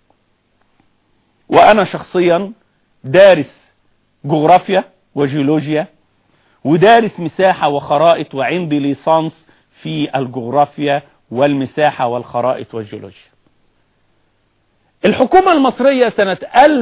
وانا شخصيا دارس جغرافيا وجيولوجيا ودارس مساحة وخرائط وعندي ليسانس في الجغرافيا والمساحة والخرائط والجيولوجيا الحكومة المصرية سنة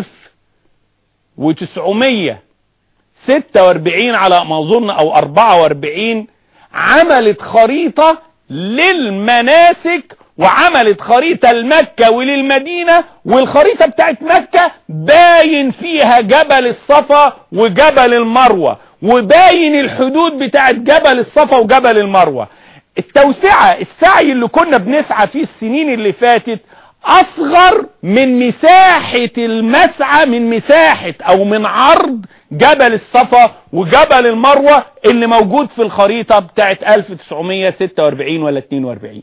1946 على ما اظن او 44 عملت خريطة للمناسك وعملت خريطة لمكة وللمدينة والخريطة بتاعت مكة باين فيها جبل الصفا وجبل المروة وباين الحدود بتاعت جبل الصفا وجبل المروة التوسعة السعي اللي كنا بنسعى فيه السنين اللي فاتت اصغر من مساحة المسعى من مساحة او من عرض جبل الصفا وجبل المروة اللي موجود في الخريطة بتاعت 1946 ولا 42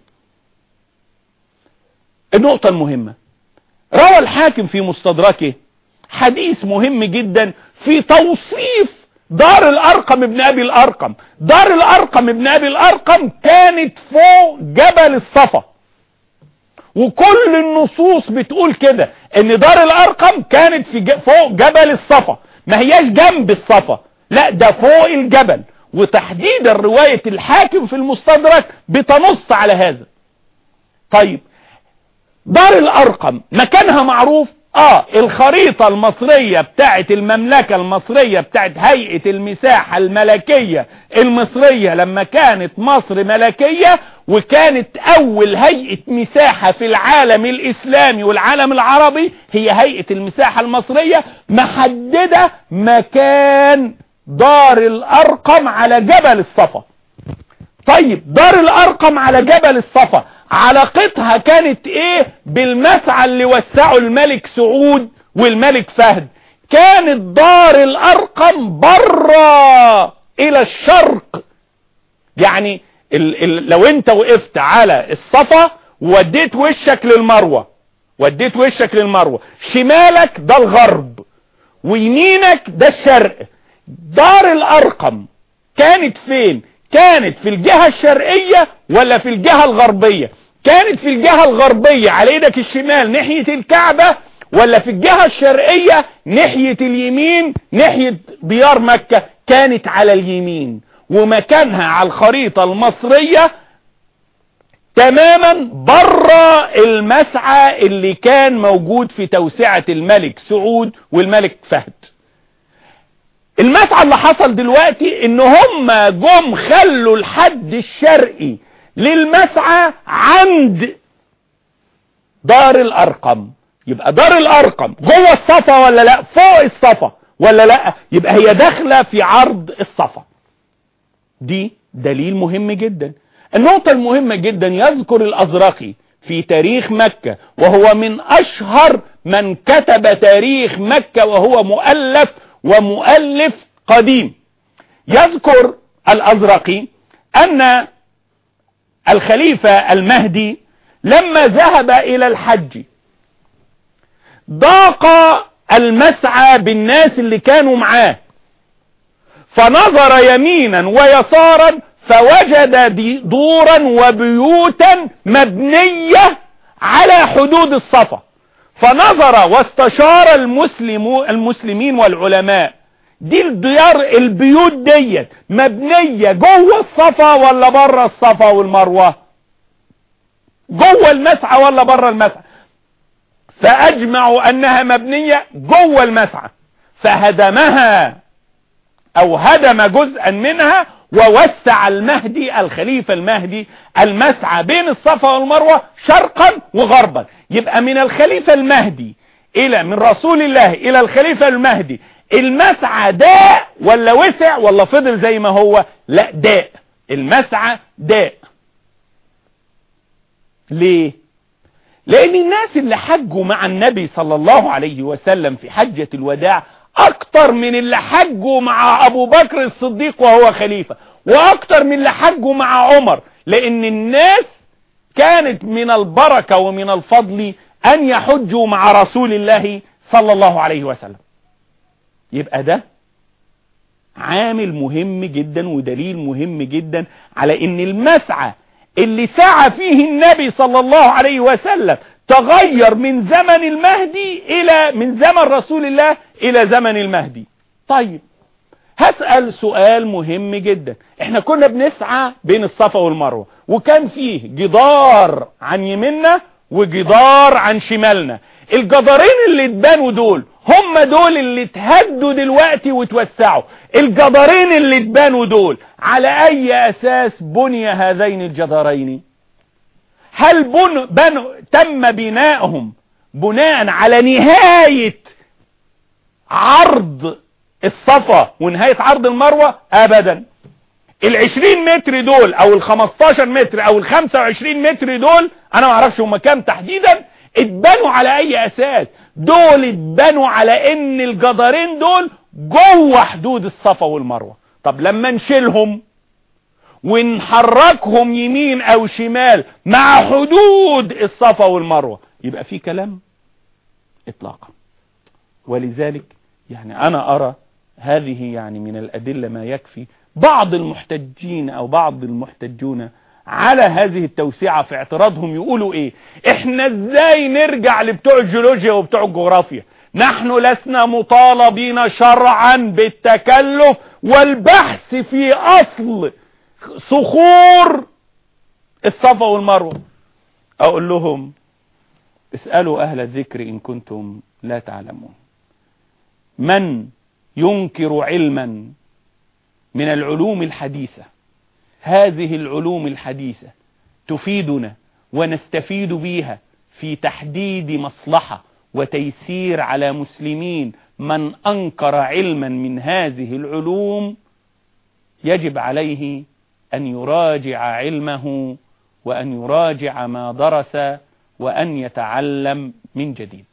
النقطة المهمة روى الحاكم في مستدركه حديث مهم جدا في توصيف دار الارقم ابن ابي الارقم دار الارقم ابن ابي الارقم كانت فوق جبل الصفا وكل النصوص بتقول كده ان دار الارقم كانت في فوق جبل الصفا ما هياش جنب الصفا لا ده فوق الجبل وتحديد الرواية الحاكم في المستدرك بتنص على هذا طيب دار الارقم مكانها معروف اه الخريطة المصرية بتاعت المملكة المصرية بتاعت هيئة المساحة الملكية المصرية لما كانت مصر ملكية وكانت اول هيئة مساحة في العالم الاسلامي والعالم العربي هي هيئة المساحة المصرية محددة مكان دار الارقم على جبل الصفا طيب دار الارقم على جبل الصفا علاقتها كانت ايه بالمسعى اللي وسعه الملك سعود والملك فهد كانت دار الارقم بره الى الشرق يعني ال ال لو انت وقفت على الصفا وديت وشك للمروة وديت وشك للمروة شمالك ده الغرب ويمينك ده الشرق دار الارقم كانت فين كانت في الجهة الشرقية ولا في الجهة الغربية كانت في الجهة الغربية على ايدك الشمال ناحية الكعبة ولا في الجهة الشرقية ناحية اليمين ناحية ديار مكة كانت على اليمين ومكانها على الخريطة المصرية تماما بره المسعى اللي كان موجود في توسعة الملك سعود والملك فهد المسعى اللي حصل دلوقتي ان هم جم خلوا الحد الشرقي للمسعى عند دار الارقم يبقى دار الارقم جوه الصفا ولا لا فوق الصفا ولا لا يبقى هي داخله في عرض الصفا دي دليل مهم جدا النقطة المهمة جدا يذكر الأزرقي في تاريخ مكة وهو من أشهر من كتب تاريخ مكة وهو مؤلف ومؤلف قديم يذكر الأزرقي أن الخليفة المهدي لما ذهب إلى الحج ضاق المسعى بالناس اللي كانوا معاه فنظر يمينا ويسارا فوجد دورا وبيوتا مبنية على حدود الصفا فنظر واستشار المسلم المسلمين والعلماء دي الديار البيوت ديت مبنية جوه الصفا ولا بره الصفا والمروة جوه المسعى ولا بره المسعى فاجمعوا انها مبنية جوه المسعى فهدمها او هدم جزءا منها ووسع المهدي الخليفة المهدي المسعى بين الصفا والمروة شرقا وغربا يبقى من الخليفة المهدي الى من رسول الله الى الخليفة المهدي المسعى داء ولا وسع ولا فضل زي ما هو لا داء المسعى داء ليه لان الناس اللي حجوا مع النبي صلى الله عليه وسلم في حجة الوداع اكتر من اللي حجوا مع ابو بكر الصديق وهو خليفة واكتر من اللي حجوا مع عمر لان الناس كانت من البركة ومن الفضل ان يحجوا مع رسول الله صلى الله عليه وسلم يبقى ده عامل مهم جدا ودليل مهم جدا على ان المسعى اللي سعى فيه النبي صلى الله عليه وسلم تغير من زمن المهدي الى من زمن رسول الله الى زمن المهدي طيب هسأل سؤال مهم جدا احنا كنا بنسعى بين الصفا والمروة وكان فيه جدار عن يميننا وجدار عن شمالنا الجدارين اللي اتبانوا دول هم دول اللي اتهدوا دلوقتي وتوسعوا الجدارين اللي اتبانوا دول على اي اساس بني هذين الجدارين هل بن بنوا تم بنائهم بناء على نهاية عرض الصفا ونهاية عرض المروة ابدا العشرين متر دول او الخمستاشر متر او الخمسة وعشرين متر دول انا معرفش هم كام تحديدا اتبنوا على اي اساس دول اتبنوا على ان الجدارين دول جوه حدود الصفا والمروة طب لما نشيلهم ونحركهم يمين او شمال مع حدود الصفا والمروة يبقى في كلام اطلاقا ولذلك يعني انا ارى هذه يعني من الادلة ما يكفي بعض المحتجين او بعض المحتجون على هذه التوسعة في اعتراضهم يقولوا ايه احنا ازاي نرجع لبتوع الجيولوجيا وبتوع الجغرافيا نحن لسنا مطالبين شرعا بالتكلف والبحث في اصل صخور الصفا والمروة اقول لهم اسألوا اهل الذكر ان كنتم لا تعلمون من ينكر علما من العلوم الحديثة هذه العلوم الحديثة تفيدنا ونستفيد بها في تحديد مصلحة وتيسير على مسلمين من أنكر علما من هذه العلوم يجب عليه أن يراجع علمه وأن يراجع ما درس وأن يتعلم من جديد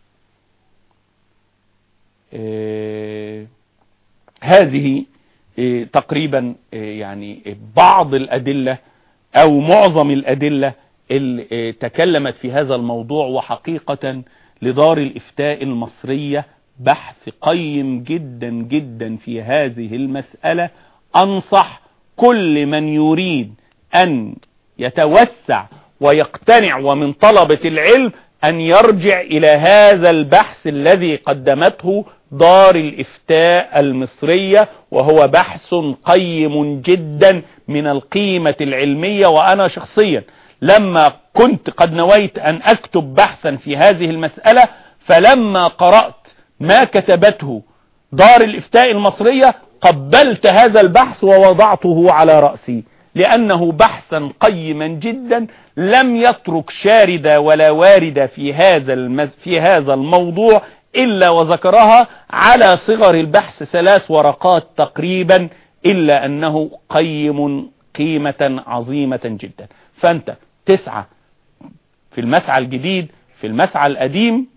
إيه هذه إيه تقريبا إيه يعني بعض الأدلة أو معظم الأدلة اللي تكلمت في هذا الموضوع وحقيقة لدار الإفتاء المصرية بحث قيم جدا جدا في هذه المسألة أنصح كل من يريد أن يتوسع ويقتنع ومن طلبة العلم أن يرجع إلى هذا البحث الذي قدمته دار الإفتاء المصرية وهو بحث قيم جدا من القيمة العلمية وأنا شخصيا لما كنت قد نويت أن أكتب بحثا في هذه المسألة فلما قرأت ما كتبته دار الإفتاء المصرية قبلت هذا البحث ووضعته على رأسي لأنه بحثا قيما جدا لم يترك شاردة ولا واردة في هذا المز في هذا الموضوع إلا وذكرها على صغر البحث ثلاث ورقات تقريبا إلا أنه قيم قيمة عظيمة جدا فأنت تسعى في المسعى الجديد في المسعى القديم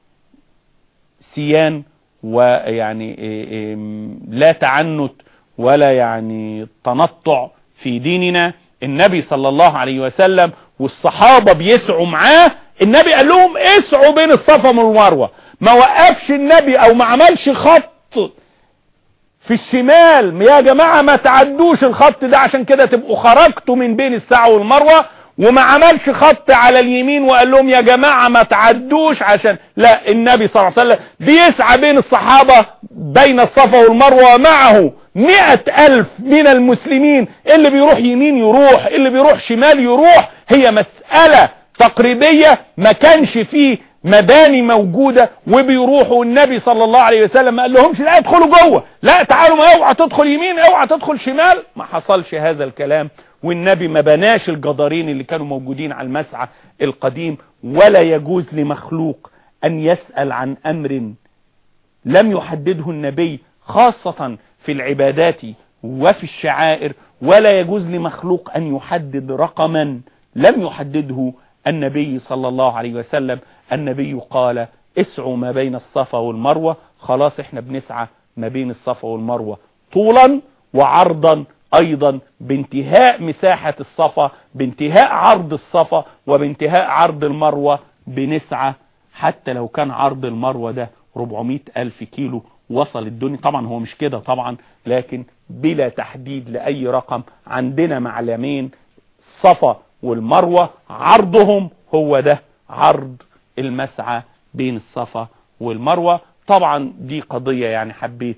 سيان ويعني لا تعنت ولا يعني تنطع في ديننا النبي صلى الله عليه وسلم والصحابة بيسعوا معاه النبي قال لهم اسعوا بين الصفا والمروة ما وقفش النبي او ما عملش خط في الشمال يا جماعة ما تعدوش الخط ده عشان كده تبقوا خرجتوا من بين الساعة والمروة وما عملش خط على اليمين وقال لهم يا جماعة ما تعدوش عشان لا النبي صلى الله عليه وسلم بيسعى بين الصحابة بين الصفا والمروة معه مئة ألف من المسلمين اللي بيروح يمين يروح اللي بيروح شمال يروح هي مسألة تقريبية ما كانش فيه مباني موجودة وبيروحوا النبي صلى الله عليه وسلم ما قال لهمش لا ادخلوا جوه لا تعالوا ما اوعى تدخل يمين اوعى تدخل شمال ما حصلش هذا الكلام والنبي ما بناش الجدارين اللي كانوا موجودين على المسعى القديم ولا يجوز لمخلوق ان يسأل عن امر لم يحدده النبي خاصة في العبادات وفي الشعائر ولا يجوز لمخلوق ان يحدد رقما لم يحدده النبي صلى الله عليه وسلم النبي قال اسعوا ما بين الصفا والمروة خلاص احنا بنسعى ما بين الصفا والمروة طولا وعرضا ايضا بانتهاء مساحة الصفا بانتهاء عرض الصفا وبانتهاء عرض المروة بنسعى حتى لو كان عرض المروة ده 400 ألف كيلو وصل الدنيا طبعا هو مش كده طبعا لكن بلا تحديد لأي رقم عندنا معلمين صفا والمروة عرضهم هو ده عرض المسعى بين الصفا والمروة طبعا دي قضية يعني حبيت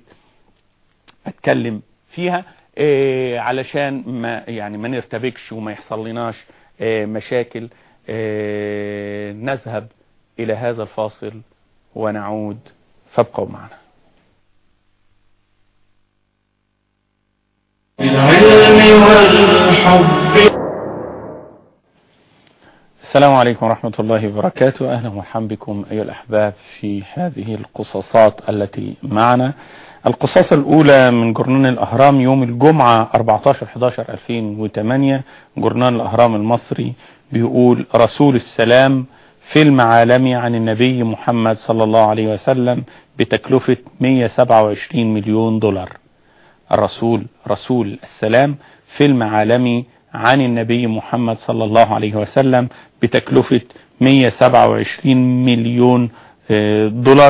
اتكلم فيها إيه علشان ما يعني ما نرتبكش وما يحصل لناش إيه مشاكل إيه نذهب الى هذا الفاصل ونعود فابقوا معنا بالعلم والحب السلام عليكم ورحمة الله وبركاته أهلا ومرحبا بكم أيها الأحباب في هذه القصصات التي معنا القصص الأولى من جرنان الأهرام يوم الجمعة 14-11-2008 جرنان الأهرام المصري بيقول رسول السلام فيلم عالمي عن النبي محمد صلى الله عليه وسلم بتكلفة 127 مليون دولار الرسول رسول السلام فيلم عالمي عن النبي محمد صلى الله عليه وسلم بتكلفة 127 مليون دولار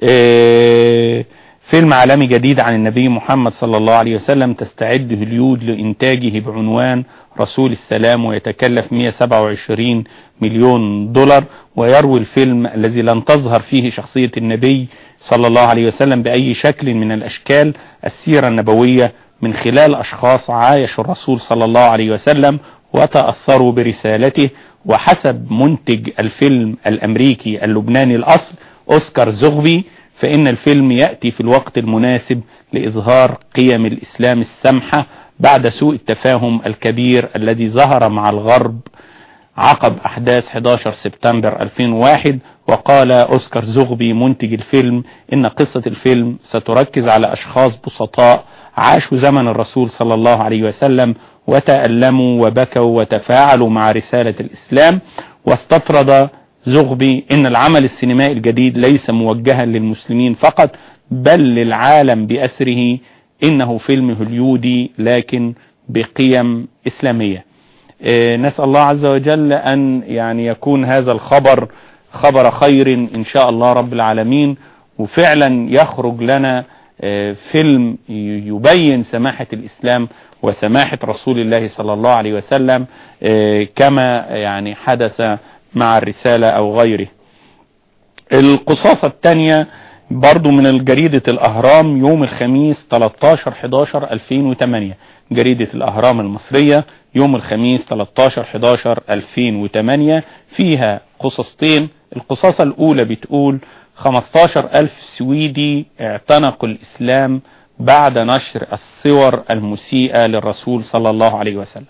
فيلم عالمي جديد عن النبي محمد صلى الله عليه وسلم تستعد هوليود لإنتاجه بعنوان رسول السلام ويتكلف 127 مليون دولار ويروي الفيلم الذي لن تظهر فيه شخصية النبي صلى الله عليه وسلم بأي شكل من الأشكال السيرة النبوية من خلال أشخاص عايشوا الرسول صلى الله عليه وسلم وتأثروا برسالته وحسب منتج الفيلم الأمريكي اللبناني الأصل أوسكار زغبي فإن الفيلم يأتي في الوقت المناسب لإظهار قيم الإسلام السمحة بعد سوء التفاهم الكبير الذي ظهر مع الغرب عقب أحداث 11 سبتمبر 2001 وقال أوسكار زغبي منتج الفيلم إن قصة الفيلم ستركز على أشخاص بسطاء عاشوا زمن الرسول صلى الله عليه وسلم وتألموا وبكوا وتفاعلوا مع رسالة الإسلام واستطرد زغبي إن العمل السينمائي الجديد ليس موجها للمسلمين فقط بل للعالم بأسره إنه فيلم هوليودي لكن بقيم إسلامية نسأل الله عز وجل أن يعني يكون هذا الخبر خبر خير إن شاء الله رب العالمين وفعلا يخرج لنا فيلم يبين سماحة الإسلام وسماحة رسول الله صلى الله عليه وسلم كما يعني حدث مع الرسالة أو غيره القصاصة الثانية برضو من الجريدة الأهرام يوم الخميس 13 11 2008 جريدة الأهرام المصرية يوم الخميس 13 11 2008 فيها قصصتين القصاصة الأولى بتقول 15 ألف سويدي اعتنقوا الإسلام بعد نشر الصور المسيئة للرسول صلى الله عليه وسلم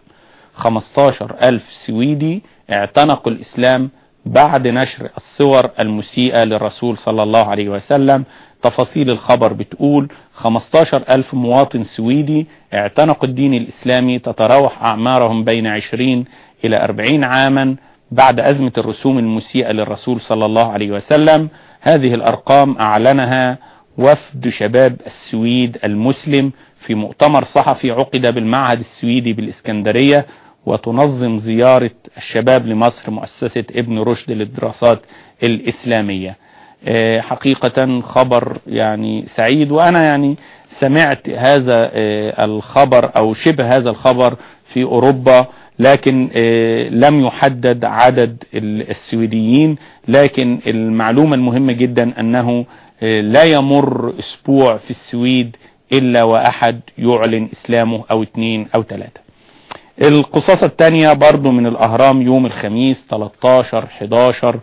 15 ألف سويدي اعتنقوا الإسلام بعد نشر الصور المسيئة للرسول صلى الله عليه وسلم تفاصيل الخبر بتقول 15 ألف مواطن سويدي اعتنقوا الدين الإسلامي تتراوح أعمارهم بين 20 إلى 40 عاما بعد أزمة الرسوم المسيئة للرسول صلى الله عليه وسلم هذه الأرقام أعلنها وفد شباب السويد المسلم في مؤتمر صحفي عقد بالمعهد السويدي بالإسكندرية وتنظم زيارة الشباب لمصر مؤسسة ابن رشد للدراسات الإسلامية حقيقة خبر يعني سعيد وأنا يعني سمعت هذا الخبر أو شبه هذا الخبر في أوروبا لكن لم يحدد عدد السويديين لكن المعلومة المهمة جدا أنه لا يمر أسبوع في السويد إلا وأحد يعلن إسلامه أو اثنين أو ثلاثة القصاصة الثانية برضو من الأهرام يوم الخميس 13 11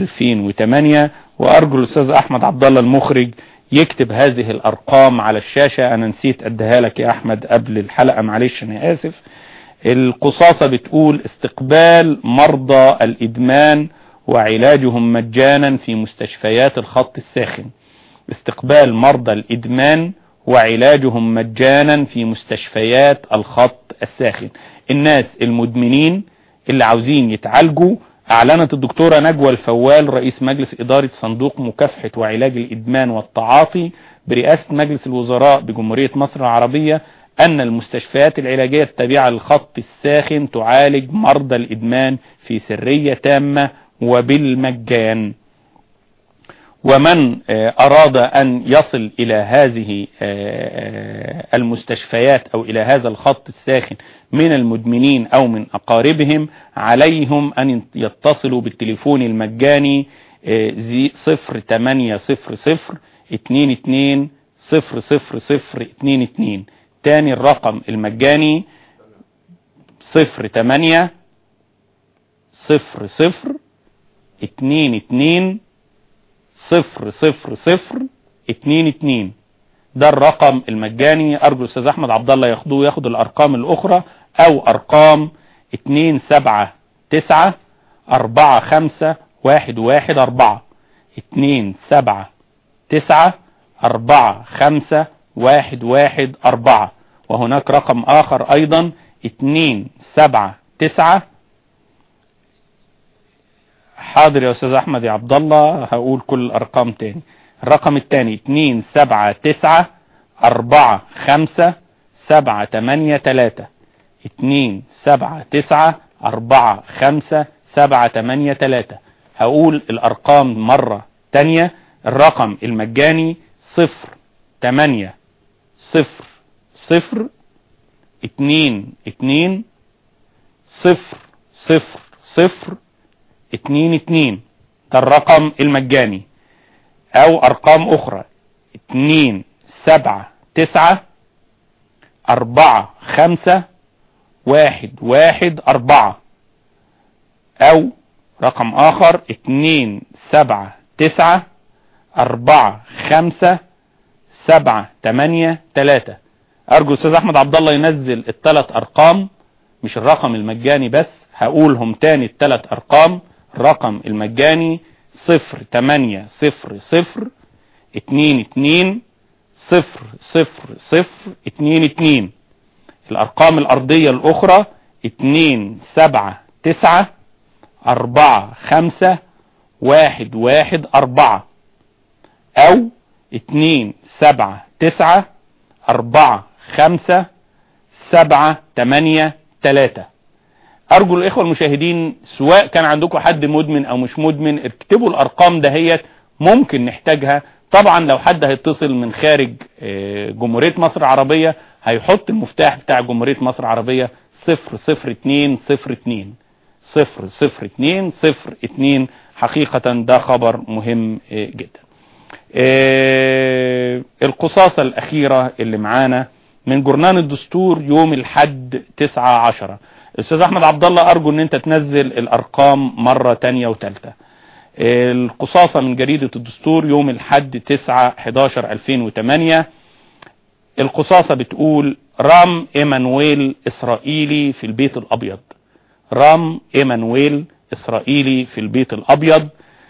2008 وأرجو الأستاذ أحمد عبد الله المخرج يكتب هذه الأرقام على الشاشة أنا نسيت أديها لك يا أحمد قبل الحلقة معلش أنا آسف القصاصة بتقول استقبال مرضى الإدمان وعلاجهم مجانا في مستشفيات الخط الساخن استقبال مرضى الإدمان وعلاجهم مجانا في مستشفيات الخط الساخن الناس المدمنين اللي عاوزين يتعالجوا اعلنت الدكتورة نجوى الفوال رئيس مجلس ادارة صندوق مكافحة وعلاج الادمان والتعاطي برئاسة مجلس الوزراء بجمهورية مصر العربية ان المستشفيات العلاجية التابعة للخط الساخن تعالج مرضى الادمان في سرية تامة وبالمجان ومن أراد أن يصل إلى هذه المستشفيات أو إلى هذا الخط الساخن من المدمنين أو من أقاربهم عليهم أن يتصلوا بالتليفون المجاني صفر تمانية صفر صفر اتنين اتنين صفر صفر صفر اتنين اتنين تاني الرقم المجاني صفر تمانية صفر صفر اتنين اتنين صفر صفر صفر اتنين اتنين ده الرقم المجاني ارجو الاستاذ احمد عبد الله ياخدوه ياخد الارقام الاخرى او ارقام اتنين سبعة تسعة اربعة خمسة واحد واحد اربعة اتنين سبعة تسعة اربعة خمسة واحد واحد اربعة وهناك رقم اخر ايضا اتنين سبعة تسعة حاضر يا استاذ احمد يا عبد الله هقول كل الارقام تاني الرقم التاني اتنين سبعة تسعة اربعة خمسة سبعة تمانية تلاتة اتنين سبعة تسعة اربعة خمسة سبعة تمانية تلاتة هقول الارقام مرة تانية الرقم المجاني صفر تمانية صفر صفر اتنين اتنين صفر صفر صفر اتنين اتنين ده الرقم المجاني او ارقام اخرى اتنين سبعة تسعة اربعة خمسة واحد واحد اربعة او رقم اخر اتنين سبعة تسعة اربعة خمسة سبعة تمانية تلاتة ارجو استاذ احمد عبد الله ينزل الثلاث ارقام مش الرقم المجاني بس هقولهم تاني الثلاث ارقام الرقم المجاني صفر تمانية صفر صفر اتنين اتنين صفر صفر صفر اتنين اتنين الارقام الارضية الاخرى اتنين سبعة تسعة اربعة خمسة واحد واحد اربعة او اتنين سبعة تسعة اربعة خمسة سبعة تمانية تلاتة ارجو الاخوة المشاهدين سواء كان عندكم حد مدمن او مش مدمن اكتبوا الارقام دهيت ممكن نحتاجها طبعا لو حد هيتصل من خارج جمهورية مصر العربية هيحط المفتاح بتاع جمهورية مصر العربية صفر صفر اتنين صفر اتنين صفر صفر اتنين صفر اتنين حقيقة ده خبر مهم جدا آه، القصاصة الأخيرة اللي معانا من جرنان الدستور يوم الحد 9 10 استاذ احمد عبد الله ارجو ان انت تنزل الارقام مرة تانية وتالتة القصاصة من جريدة الدستور يوم الحد 9 11 2008 القصاصة بتقول رام ايمانويل اسرائيلي في البيت الابيض رام ايمانويل اسرائيلي في البيت الابيض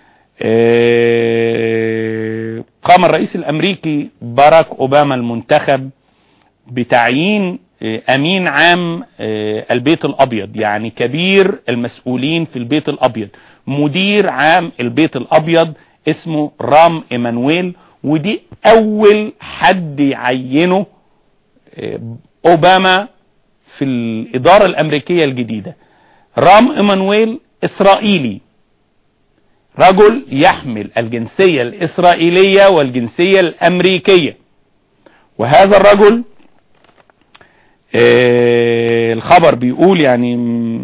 آه، قام الرئيس الامريكي باراك اوباما المنتخب بتعيين آه، امين عام آه، البيت الابيض يعني كبير المسؤولين في البيت الابيض مدير عام البيت الابيض اسمه رام ايمانويل ودي اول حد يعينه اوباما في الادارة الامريكية الجديدة رام ايمانويل اسرائيلي رجل يحمل الجنسية الإسرائيلية والجنسية الأمريكية وهذا الرجل آه، الخبر بيقول يعني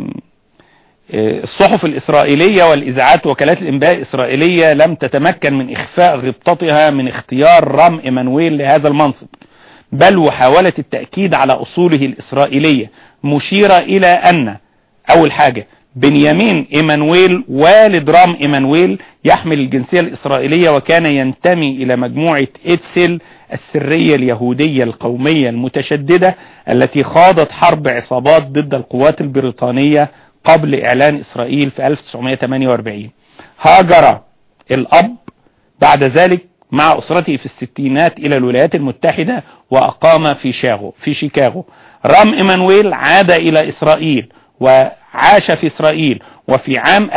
آه، الصحف الإسرائيلية والإذاعات وكالات الإنباء الإسرائيلية لم تتمكن من إخفاء غبطتها من اختيار رام إيمانويل لهذا المنصب بل وحاولت التأكيد على أصوله الإسرائيلية مشيرة إلى أن أول حاجة بنيامين إيمانويل والد رام إيمانويل يحمل الجنسية الإسرائيلية وكان ينتمي إلى مجموعة إتسل السرية اليهودية القومية المتشددة التي خاضت حرب عصابات ضد القوات البريطانية قبل إعلان إسرائيل في 1948 هاجر الأب بعد ذلك مع أسرته في الستينات إلى الولايات المتحدة وأقام في شاغو في شيكاغو رام إيمانويل عاد إلى إسرائيل وعاش في إسرائيل وفي عام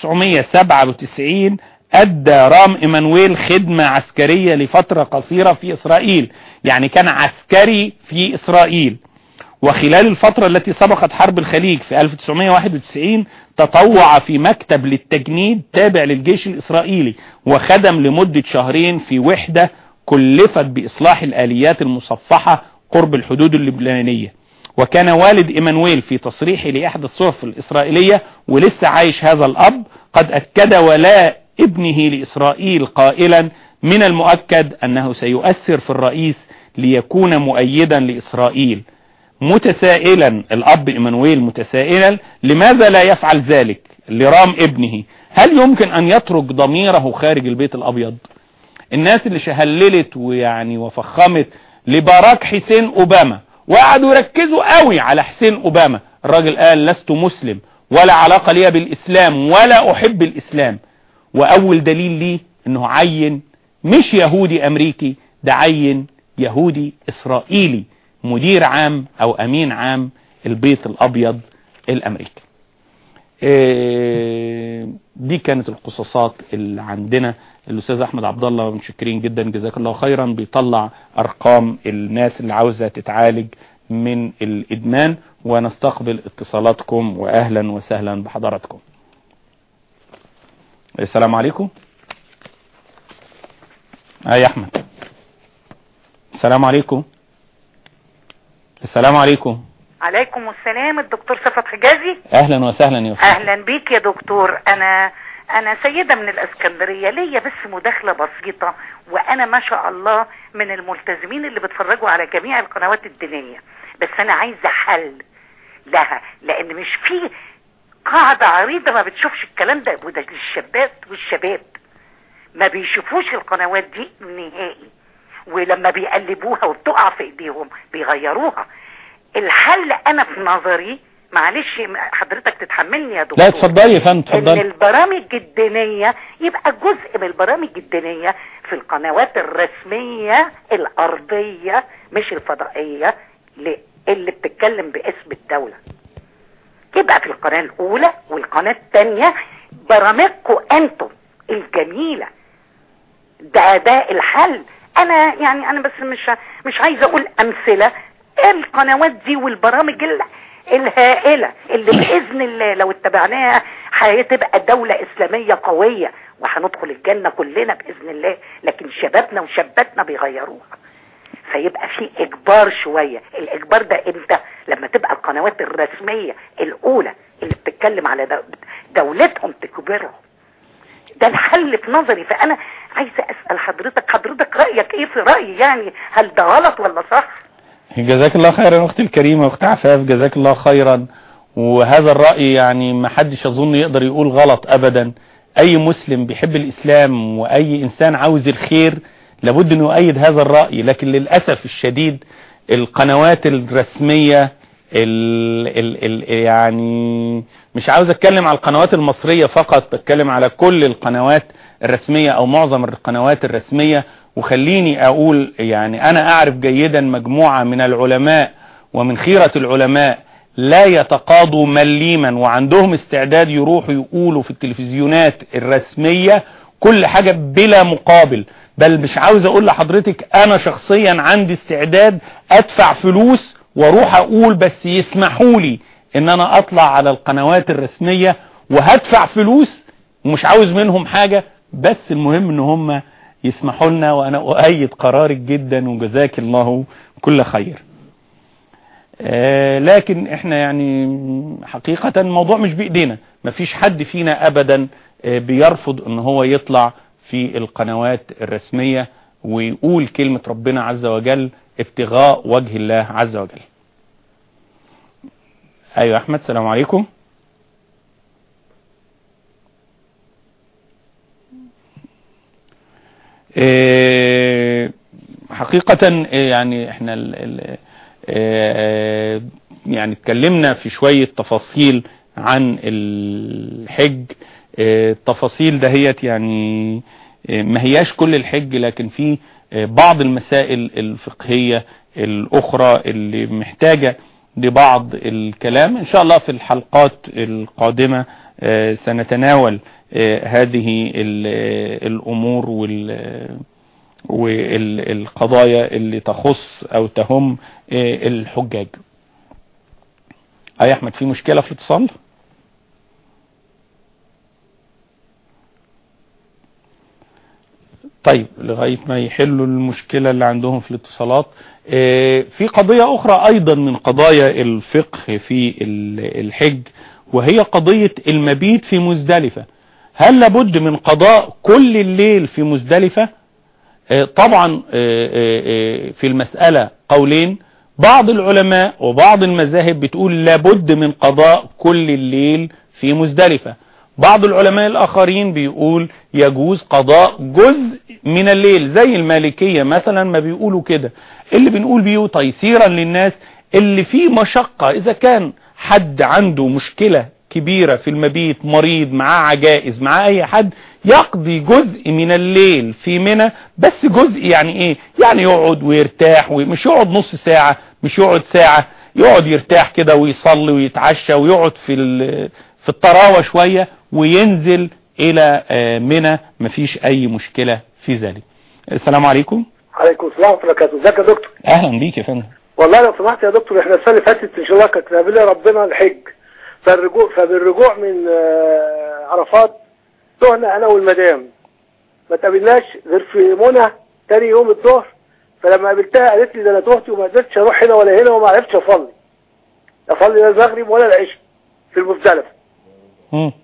1997 أدى رام إيمانويل خدمة عسكرية لفترة قصيرة في إسرائيل يعني كان عسكري في إسرائيل وخلال الفترة التي سبقت حرب الخليج في 1991 تطوع في مكتب للتجنيد تابع للجيش الإسرائيلي وخدم لمدة شهرين في وحدة كلفت بإصلاح الآليات المصفحة قرب الحدود اللبنانية وكان والد إيمانويل في تصريحه لإحدى الصحف الإسرائيلية ولسه عايش هذا الأب قد أكد ولاء ابنه لإسرائيل قائلا من المؤكد أنه سيؤثر في الرئيس ليكون مؤيدا لإسرائيل متسائلا الأب إيمانويل متسائلا لماذا لا يفعل ذلك لرام ابنه هل يمكن أن يترك ضميره خارج البيت الأبيض الناس اللي شهللت ويعني وفخمت لباراك حسين أوباما وقعدوا يركزوا قوي على حسين أوباما الراجل قال لست مسلم ولا علاقة لي بالإسلام ولا أحب الإسلام وأول دليل ليه أنه عين مش يهودي أمريكي ده عين يهودي إسرائيلي مدير عام أو أمين عام البيت الأبيض الأمريكي إيه دي كانت القصصات اللي عندنا الاستاذ احمد عبد الله متشكرين جدا جزاك الله خيرا بيطلع ارقام الناس اللي عاوزه تتعالج من الادمان ونستقبل اتصالاتكم واهلا وسهلا بحضراتكم السلام عليكم اه يا احمد السلام عليكم السلام عليكم عليكم السلام الدكتور صفت حجازي اهلا وسهلا يا استاذ اهلا بيك يا دكتور انا انا سيدة من الاسكندرية ليا بس مداخلة بسيطة وانا ما شاء الله من الملتزمين اللي بيتفرجوا على جميع القنوات الدينية بس انا عايزة حل لها لان مش في قاعدة عريضة ما بتشوفش الكلام ده وده للشابات والشباب ما بيشوفوش القنوات دي نهائي ولما بيقلبوها وبتقع في ايديهم بيغيروها الحل انا في نظري معلش حضرتك تتحملني يا دكتور لا اتفضلي يا فندم ان اتفضلي البرامج الدينية يبقى جزء من البرامج الدينية في القنوات الرسمية الارضية مش الفضائية ل- اللي بتتكلم باسم الدولة يبقى في القناة الاولى والقناة التانية برامجكم انتم الجميلة ده ده الحل انا يعني انا بس مش مش عايزه اقول امثله القنوات دي والبرامج ال- الهائله اللي باذن الله لو اتبعناها هتبقى دوله اسلاميه قويه وهندخل الجنه كلنا باذن الله لكن شبابنا وشاباتنا بيغيروها فيبقى في اجبار شويه الاجبار ده امتى لما تبقى القنوات الرسميه الاولى اللي بتتكلم على دو- دولتهم تكبرهم ده الحل في نظري فانا عايزه اسال حضرتك حضرتك رايك ايه في رايي يعني هل ده غلط ولا صح جزاك الله خيرا اختي الكريمة اخت عفاف جزاك الله خيرا وهذا الرأي يعني ما حدش اظن يقدر يقول غلط ابدا اي مسلم بيحب الاسلام واي انسان عاوز الخير لابد انه يؤيد هذا الرأي لكن للأسف الشديد القنوات الرسمية ال ال ال يعني مش عاوز اتكلم على القنوات المصرية فقط بتكلم على كل القنوات الرسمية او معظم القنوات الرسمية وخليني اقول يعني انا اعرف جيدا مجموعة من العلماء ومن خيرة العلماء لا يتقاضوا مليما وعندهم استعداد يروحوا يقولوا في التلفزيونات الرسمية كل حاجة بلا مقابل بل مش عاوز اقول لحضرتك انا شخصيا عندي استعداد ادفع فلوس واروح اقول بس يسمحوا لي ان انا اطلع على القنوات الرسمية وهدفع فلوس ومش عاوز منهم حاجة بس المهم ان هم يسمحوا لنا وانا اؤيد قرارك جدا وجزاك الله كل خير آه لكن احنا يعني حقيقة الموضوع مش بايدينا مفيش حد فينا ابدا آه بيرفض ان هو يطلع في القنوات الرسمية ويقول كلمة ربنا عز وجل ابتغاء وجه الله عز وجل ايوه احمد السلام عليكم إيه حقيقة يعني احنا ال ال إيه يعني اتكلمنا في شوية تفاصيل عن الحج إيه التفاصيل دهيت يعني ما هياش كل الحج لكن في بعض المسائل الفقهية الاخرى اللي محتاجة لبعض الكلام ان شاء الله في الحلقات القادمة سنتناول هذه الامور والقضايا اللي تخص او تهم الحجاج اي احمد في مشكلة في الاتصال طيب لغاية ما يحلوا المشكلة اللي عندهم في الاتصالات في قضية اخرى ايضا من قضايا الفقه في الحج وهي قضية المبيت في مزدلفة هل لابد من قضاء كل الليل في مزدلفة طبعا في المسألة قولين بعض العلماء وبعض المذاهب بتقول لابد من قضاء كل الليل في مزدلفة بعض العلماء الاخرين بيقول يجوز قضاء جزء من الليل زي المالكية مثلا ما بيقولوا كده اللي بنقول بيه تيسيرا للناس اللي فيه مشقة اذا كان حد عنده مشكلة كبيرة في المبيت مريض معاه عجائز معاه اي حد يقضي جزء من الليل في منى بس جزء يعني ايه يعني يقعد ويرتاح ومش يقعد نص ساعة مش يقعد ساعة يقعد يرتاح كده ويصلي ويتعشى ويقعد في في الطراوة شوية وينزل الى منى مفيش اي مشكلة في ذلك السلام عليكم عليكم السلام ورحمه الله وبركاته ازيك يا دكتور اهلا بيك يا فندم والله لو سمحت يا دكتور احنا السنه اللي فاتت ان شاء الله كانت قابلنا ربنا الحج فالرجوع فبالرجوع من عرفات تهنا انا والمدام ما تقابلناش غير في منى تاني يوم الظهر فلما قابلتها قالت لي ده انا تهت وما قدرتش اروح هنا ولا هنا وما عرفتش اصلي اصلي لا المغرب ولا العشاء في المزدلفه مم.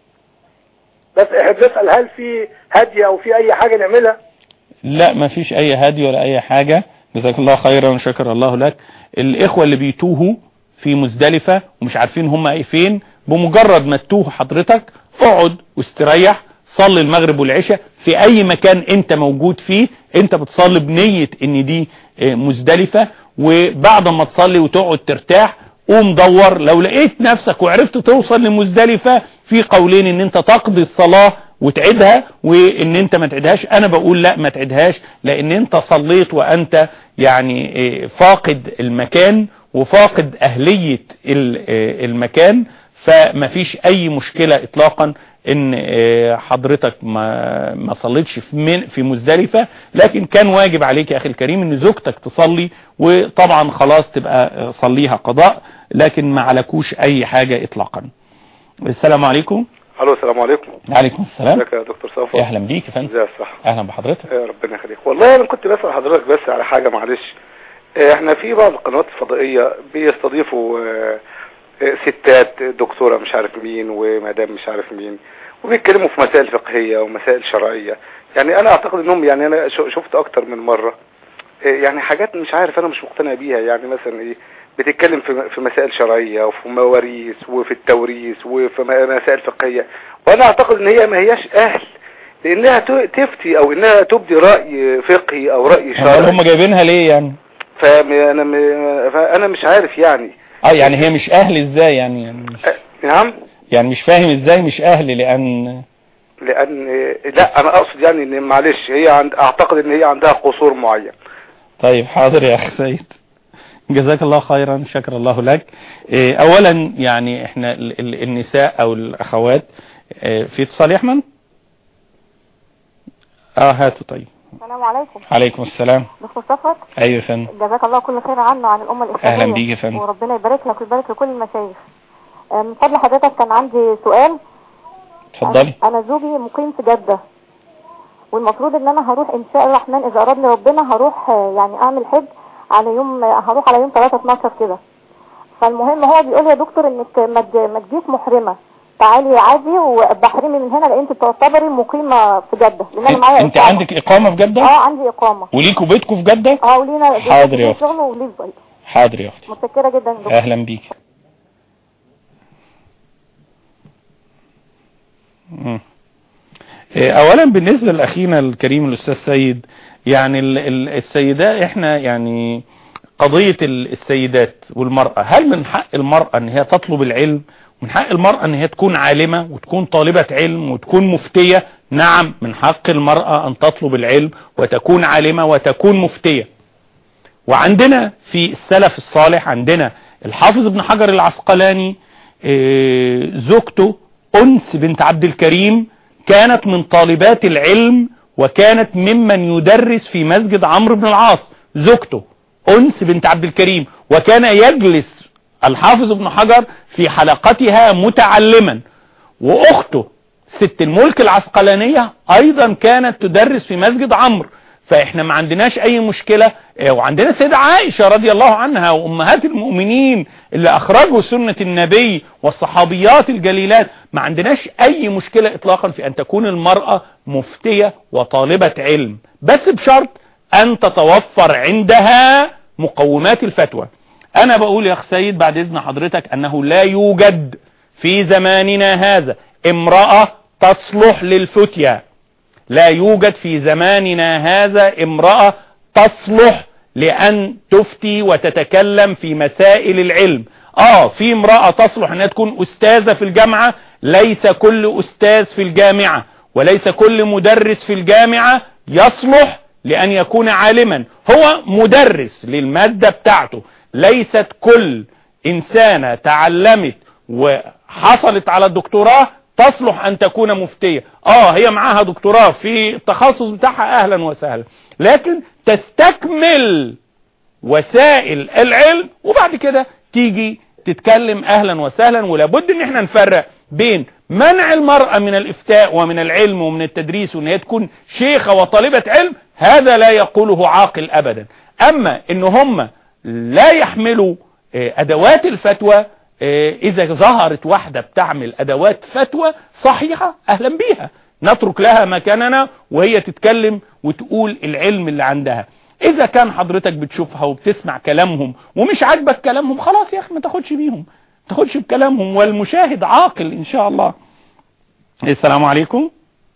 بس احنا بنسال هل في هدي او في اي حاجه نعملها لا ما فيش اي هدي ولا اي حاجة جزاك الله خيرا وشكر الله لك الاخوة اللي بيتوهوا في مزدلفة ومش عارفين هم ايه فين بمجرد ما تتوه حضرتك اقعد واستريح صلي المغرب والعشاء في اي مكان انت موجود فيه انت بتصلي بنية ان دي مزدلفة وبعد ما تصلي وتقعد ترتاح قوم دور لو لقيت نفسك وعرفت توصل لمزدلفة في قولين ان انت تقضي الصلاة وتعيدها وان انت ما تعيدهاش انا بقول لا ما تعيدهاش لان انت صليت وانت يعني فاقد المكان وفاقد اهلية المكان فما فيش اي مشكلة اطلاقا ان حضرتك ما ما صليتش في من في مزدلفة لكن كان واجب عليك يا اخي الكريم ان زوجتك تصلي وطبعا خلاص تبقى صليها قضاء لكن ما عليكوش اي حاجة اطلاقا السلام عليكم الو السلام عليكم عليكم السلام ازيك يا دكتور صفوت اهلا بيك يا فندم ازي الصحه اهلا بحضرتك يا ربنا يخليك والله انا كنت بسال حضرتك بس على حاجه معلش احنا في بعض القنوات الفضائيه بيستضيفوا ستات دكتوره مش عارف مين ومدام مش عارف مين وبيتكلموا في مسائل فقهية ومسائل شرعية يعني انا اعتقد انهم يعني انا شو- شفت اكتر من مرة إيه يعني حاجات مش عارف انا مش مقتنع بيها يعني مثلا ايه بتتكلم في في مسائل شرعية وفي مواريث وفي التوريث وفي م- مسائل فقهية وانا اعتقد ان هي ما هياش اهل لانها ت- تفتي او انها تبدي رأي فقهي او رأي امال شرعي هم جايبينها ليه يعني فانا م- فانا مش عارف يعني اه يعني هي مش اهل ازاي يعني يعني مش, أه، نعم يعني مش فاهم ازاي مش اهل لان لان لا انا اقصد يعني ان معلش هي عند اعتقد ان هي عندها قصور معين طيب حاضر يا اخي سيد جزاك الله خيرا شكر الله لك إيه، اولا يعني احنا ال- ال- النساء او الاخوات إيه، في اتصال يا احمد اه هاتوا طيب السلام عليكم عليكم السلام دكتور صفوت ايوه يا فندم جزاك الله كل خير عنا وعن الأمة الإسلامية أهلا بيك يا فندم. وربنا يبارك لك ويبارك لكل المشايخ آه، من فضل حضرتك كان عندي سؤال اتفضلي أنا- أنا زوجي مقيم في جدة والمفروض إن أنا هروح إن شاء الرحمن إذا أرادني ربنا هروح آه، يعني أعمل حج على يوم آه، هروح على يوم 3 12 كده فالمهم هو بيقول لي يا دكتور إنك ما تج- ما تجيش محرمة تعالي عادي وبحرمي من هنا لان انت تعتبري مقيمه في جده لان انا معايا انت إقامة. عندك اقامة في جدة اه عندي اقامه وليكوا بيتكم في جدة اه ولينا حاضر يا ليه أختي. شغل وليه بيت حاضر يا اختي متشكره جدا يا دكتور اهلا بيك مم. إيه، اولا بالنسبة لاخينا الكريم الاستاذ سيد يعني ال- ال- السيدات احنا يعني قضية ال- السيدات والمرأة هل من حق المرأة ان هي تطلب العلم من حق المرأة ان هي تكون عالمة وتكون طالبة علم وتكون مفتية نعم من حق المرأة ان تطلب العلم وتكون عالمة وتكون مفتية وعندنا في السلف الصالح عندنا الحافظ ابن حجر العسقلاني آه، زوجته أنس بنت عبد الكريم كانت من طالبات العلم وكانت ممن يدرس في مسجد عمرو بن العاص زوجته أنس بنت عبد الكريم وكان يجلس الحافظ ابن حجر في حلقتها متعلما واخته ست الملك العسقلانية ايضا كانت تدرس في مسجد عمرو فاحنا ما عندناش اي مشكلة آه، وعندنا السيدة عائشة رضي الله عنها وامهات المؤمنين اللي اخرجوا سنة النبي والصحابيات الجليلات ما عندناش اي مشكلة اطلاقا في ان تكون المرأة مفتية وطالبة علم بس بشرط ان تتوفر عندها مقومات الفتوى انا بقول يا اخ سيد بعد اذن حضرتك انه لا يوجد في زماننا هذا امرأة تصلح للفتية لا يوجد في زماننا هذا امرأة تصلح لأن تفتي وتتكلم في مسائل العلم اه في امرأة تصلح انها تكون استاذة في الجامعة ليس كل استاذ في الجامعة وليس كل مدرس في الجامعة يصلح لأن يكون عالما هو مدرس للمادة بتاعته ليست كل إنسانة تعلمت وحصلت على الدكتوراه تصلح أن تكون مفتية آه هي معاها دكتوراه في التخصص بتاعها أهلا وسهلا لكن تستكمل وسائل العلم وبعد كده تيجي تتكلم أهلا وسهلا ولابد ان احنا نفرق بين منع المرأة من الإفتاء ومن العلم ومن التدريس وان هي تكون شيخة وطالبة علم هذا لا يقوله عاقل أبدا أما ان هم لا يحملوا آه، أدوات الفتوى آه، إذا ظهرت واحدة بتعمل أدوات فتوى صحيحة أهلا بيها نترك لها مكاننا وهي تتكلم وتقول العلم اللي عندها إذا كان حضرتك بتشوفها وبتسمع كلامهم ومش عاجبك كلامهم خلاص يا أخي ما تاخدش بيهم ما تاخدش بكلامهم والمشاهد عاقل إن شاء الله السلام عليكم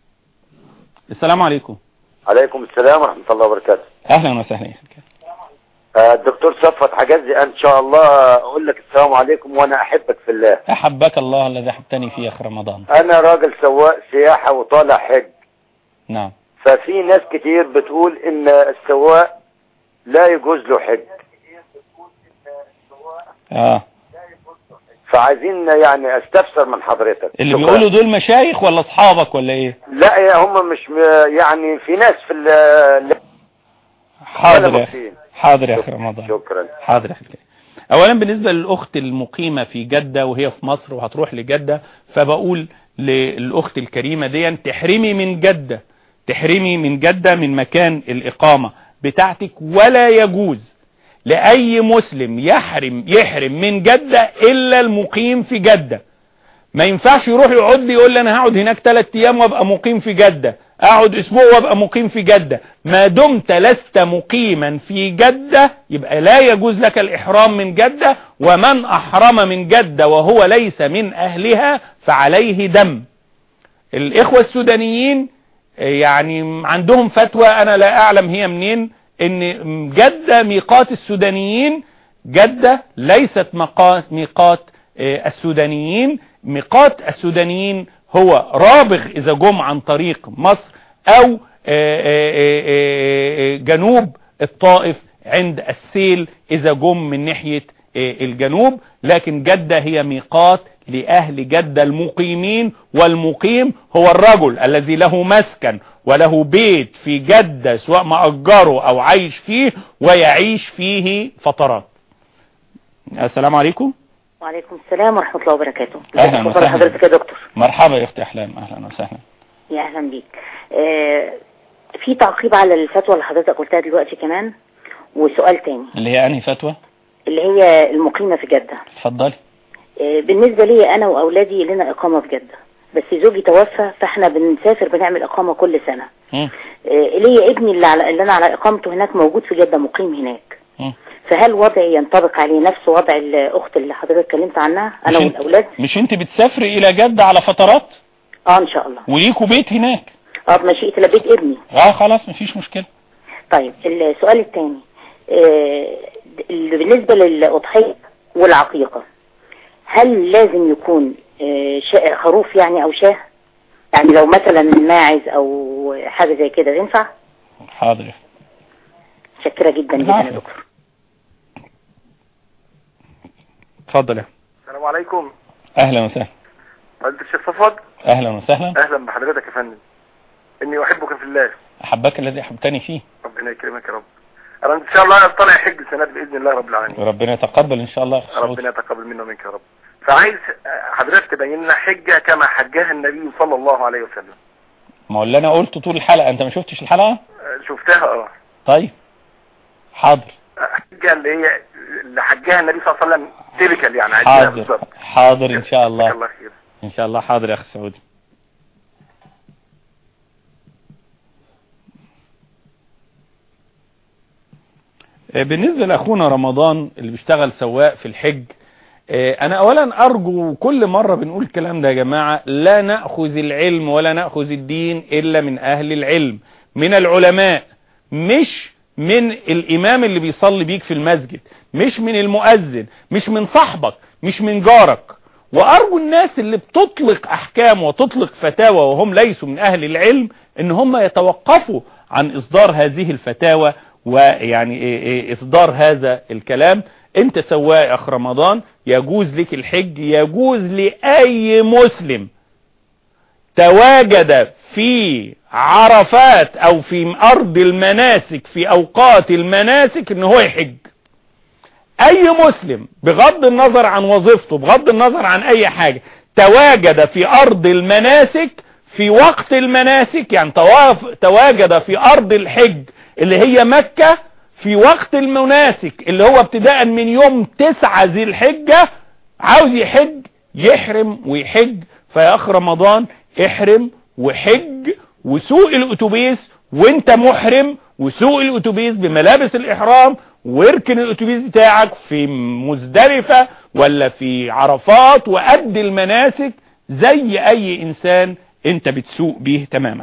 السلام عليكم عليكم السلام ورحمة الله وبركاته أهلا وسهلا يا أخي. آه، الدكتور صفت حجزي ان شاء الله اقول لك السلام عليكم وانا احبك في الله أحبك الله الذي أحبتني فيه أخ رمضان انا راجل سواق سياحة وطالع حج نعم ففي ناس كتير بتقول ان السواق لا يجوز له حج آه فعايزين يعني استفسر من حضرتك اللي شكراً. بيقولوا دول مشايخ ولا أصحابك ولا إيه لا يا هم مش م- يعني في ناس في ال- حاضر ولا يا أخي مفتين. حاضر يا أخي رمضان شكرا حاضر يا أخي الكريم. اولا بالنسبة للاخت المقيمة في جدة وهي في مصر وهتروح لجدة فبقول للاخت الكريمة دي تحرمي من جدة تحرمي من جدة من مكان الاقامة بتاعتك ولا يجوز لأي مسلم يحرم يحرم من جدة إلا المقيم في جدة ما ينفعش يروح يقعد لي يقول لي انا هقعد هناك ثلاث ايام وابقى مقيم في جدة اقعد اسبوع وابقى مقيم في جدة ما دمت لست مقيما في جدة يبقى لا يجوز لك الاحرام من جدة ومن احرم من جدة وهو ليس من اهلها فعليه دم الاخوة السودانيين يعني عندهم فتوى انا لا اعلم هي منين ان جدة ميقات السودانيين جدة ليست ميقات ميقات السودانيين ميقات السودانيين هو رابغ اذا جم عن طريق مصر او جنوب الطائف عند السيل اذا جم من ناحية الجنوب لكن جدة هي ميقات لأهل جدة المقيمين والمقيم هو الرجل الذي له مسكن وله بيت في جدة سواء مأجره أو عايش فيه ويعيش فيه فترات السلام عليكم وعليكم السلام ورحمة الله وبركاته أهلا ازيك وسهلا. حضرتك يا دكتور مرحبا يا أختي أحلام أهلا وسهلا يا أهلا بيك آه في تعقيب على الفتوى اللي حضرتك قلتها دلوقتي كمان وسؤال تاني اللي هي أنهي فتوى اللي هي المقيمة في جدة اتفضلي آه بالنسبة لي أنا وأولادي لنا إقامة في جدة بس زوجي توفى فاحنا بنسافر بنعمل إقامة كل سنة مم. آه ليا ابني اللي, على اللي أنا على إقامته هناك موجود في جدة مقيم هناك مم. فهل وضعي ينطبق عليه نفس وضع الأخت اللي حضرتك اتكلمت عنها أنا مش انت- والأولاد مش انت بتسافري إلى جدة على فترات اه إن شاء الله وليكوا بيت هناك اه بمشيئة لبيت ابني اه خلاص مفيش مشكلة طيب السؤال الثاني آه، اللي بالنسبة للأضحية والعقيقة هل لازم يكون آه، شا- خروف يعني أو شاه يعني لو مثلا ماعز أو حاجة زي كده ينفع حاضر شكرا جدا جدا يا العفو. دكتور اتفضل يا السلام عليكم اهلا وسهلا فضيلة الشيخ صفوت اهلا وسهلا اهلا بحضرتك يا فندم اني احبك في الله احبك الذي احببتني فيه ربنا يكرمك يا رب انا ان شاء الله طالع حج السنه دي باذن الله رب العالمين وربنا يتقبل ان شاء الله يا أخ سعود. ربنا يتقبل منا ومنك يا رب فعايز حضرتك تبين لنا حجه كما حجها النبي صلى الله عليه وسلم ما هو اللي انا قلته طول الحلقة انت ما شفتش الحلقة آه، شفتها اه طيب حاضر حجه اللي هي اللي حجها النبي صلى الله عليه وسلم تيبيكال يعني عايزينها حاضر بالظبط حاضر ان شاء جزاك الله الله خير ان شاء الله حاضر يا اخ سعودي آه، بالنسبة لأخونا رمضان اللي بيشتغل سواق في الحج آه، أنا أولا أرجو كل مرة بنقول الكلام ده يا جماعة لا نأخذ العلم ولا نأخذ الدين إلا من أهل العلم من العلماء مش من الإمام اللي بيصلي بيك في المسجد مش من المؤذن مش من صاحبك مش من جارك وأرجو الناس اللي بتطلق أحكام وتطلق فتاوى وهم ليسوا من أهل العلم إن هم يتوقفوا عن إصدار هذه الفتاوى ويعني إيه إيه إصدار هذا الكلام أنت سواء يا أخ رمضان يجوز لك الحج يجوز لأي مسلم تواجد في عرفات او في ارض المناسك في اوقات المناسك ان هو يحج اي مسلم بغض النظر عن وظيفته بغض النظر عن اي حاجة تواجد في ارض المناسك في وقت المناسك يعني تواف تواجد في ارض الحج اللي هي مكة في وقت المناسك اللي هو ابتداء من يوم تسعة ذي الحجة عاوز يحج يحرم ويحج فيا اخ رمضان احرم وحج وسوق الاتوبيس وانت محرم وسوق الاتوبيس بملابس الاحرام واركن الاتوبيس بتاعك في مزدلفة ولا في عرفات وأدي المناسك زي اي انسان انت بتسوق به تماما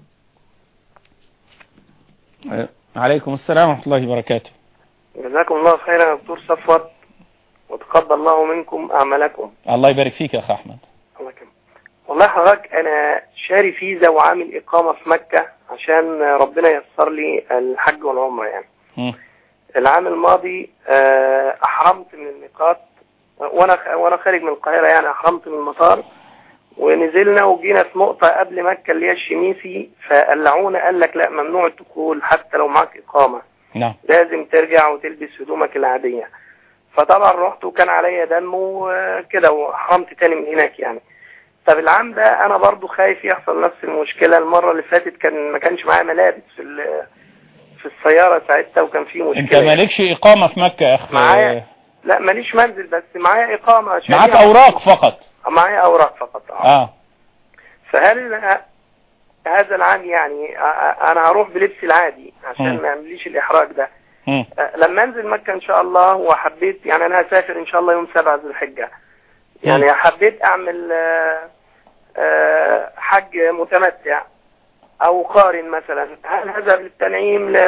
عليكم السلام ورحمة الله وبركاته جزاكم الله خيرا يا دكتور صفوت وتقبل الله منكم أعمالكم الله يبارك فيك يا أخ أحمد الله يكرمك والله حضرتك أنا شاري فيزا وعامل إقامة في مكة عشان ربنا ييسر لي الحج والعمرة يعني مم. العام الماضي آه، أحرمت من الميقات وأنا وأنا خارج من القاهرة يعني أحرمت من المطار ونزلنا وجينا في نقطة قبل مكة اللي هي الشميسي فقلعونا قال لك لا ممنوع الدخول حتى لو معك إقامة نعم لازم ترجع وتلبس هدومك العادية فطبعا رحت وكان عليا دم وكده وحرمت تاني من هناك يعني طب العام ده انا برضو خايف يحصل نفس المشكلة المرة اللي فاتت كان ما كانش معايا ملابس في ال- في السيارة ساعتها وكان في مشكلة انت مالكش اقامة في مكة يا اخ معايا لا ماليش منزل بس معايا اقامة معاك شريعة. اوراق فقط معايا اوراق فقط اه فهل ه- هذا العام يعني أ- أ- انا هروح بلبسي العادي عشان مم. ما يعمليش الاحراج ده مم. أ- لما انزل مكة ان شاء الله وحبيت يعني انا هسافر ان شاء الله يوم 7 ذي الحجة يعني حبيت اعمل آه، آه، حج متمتع او قارن مثلا هل هذا بالتنعيم ل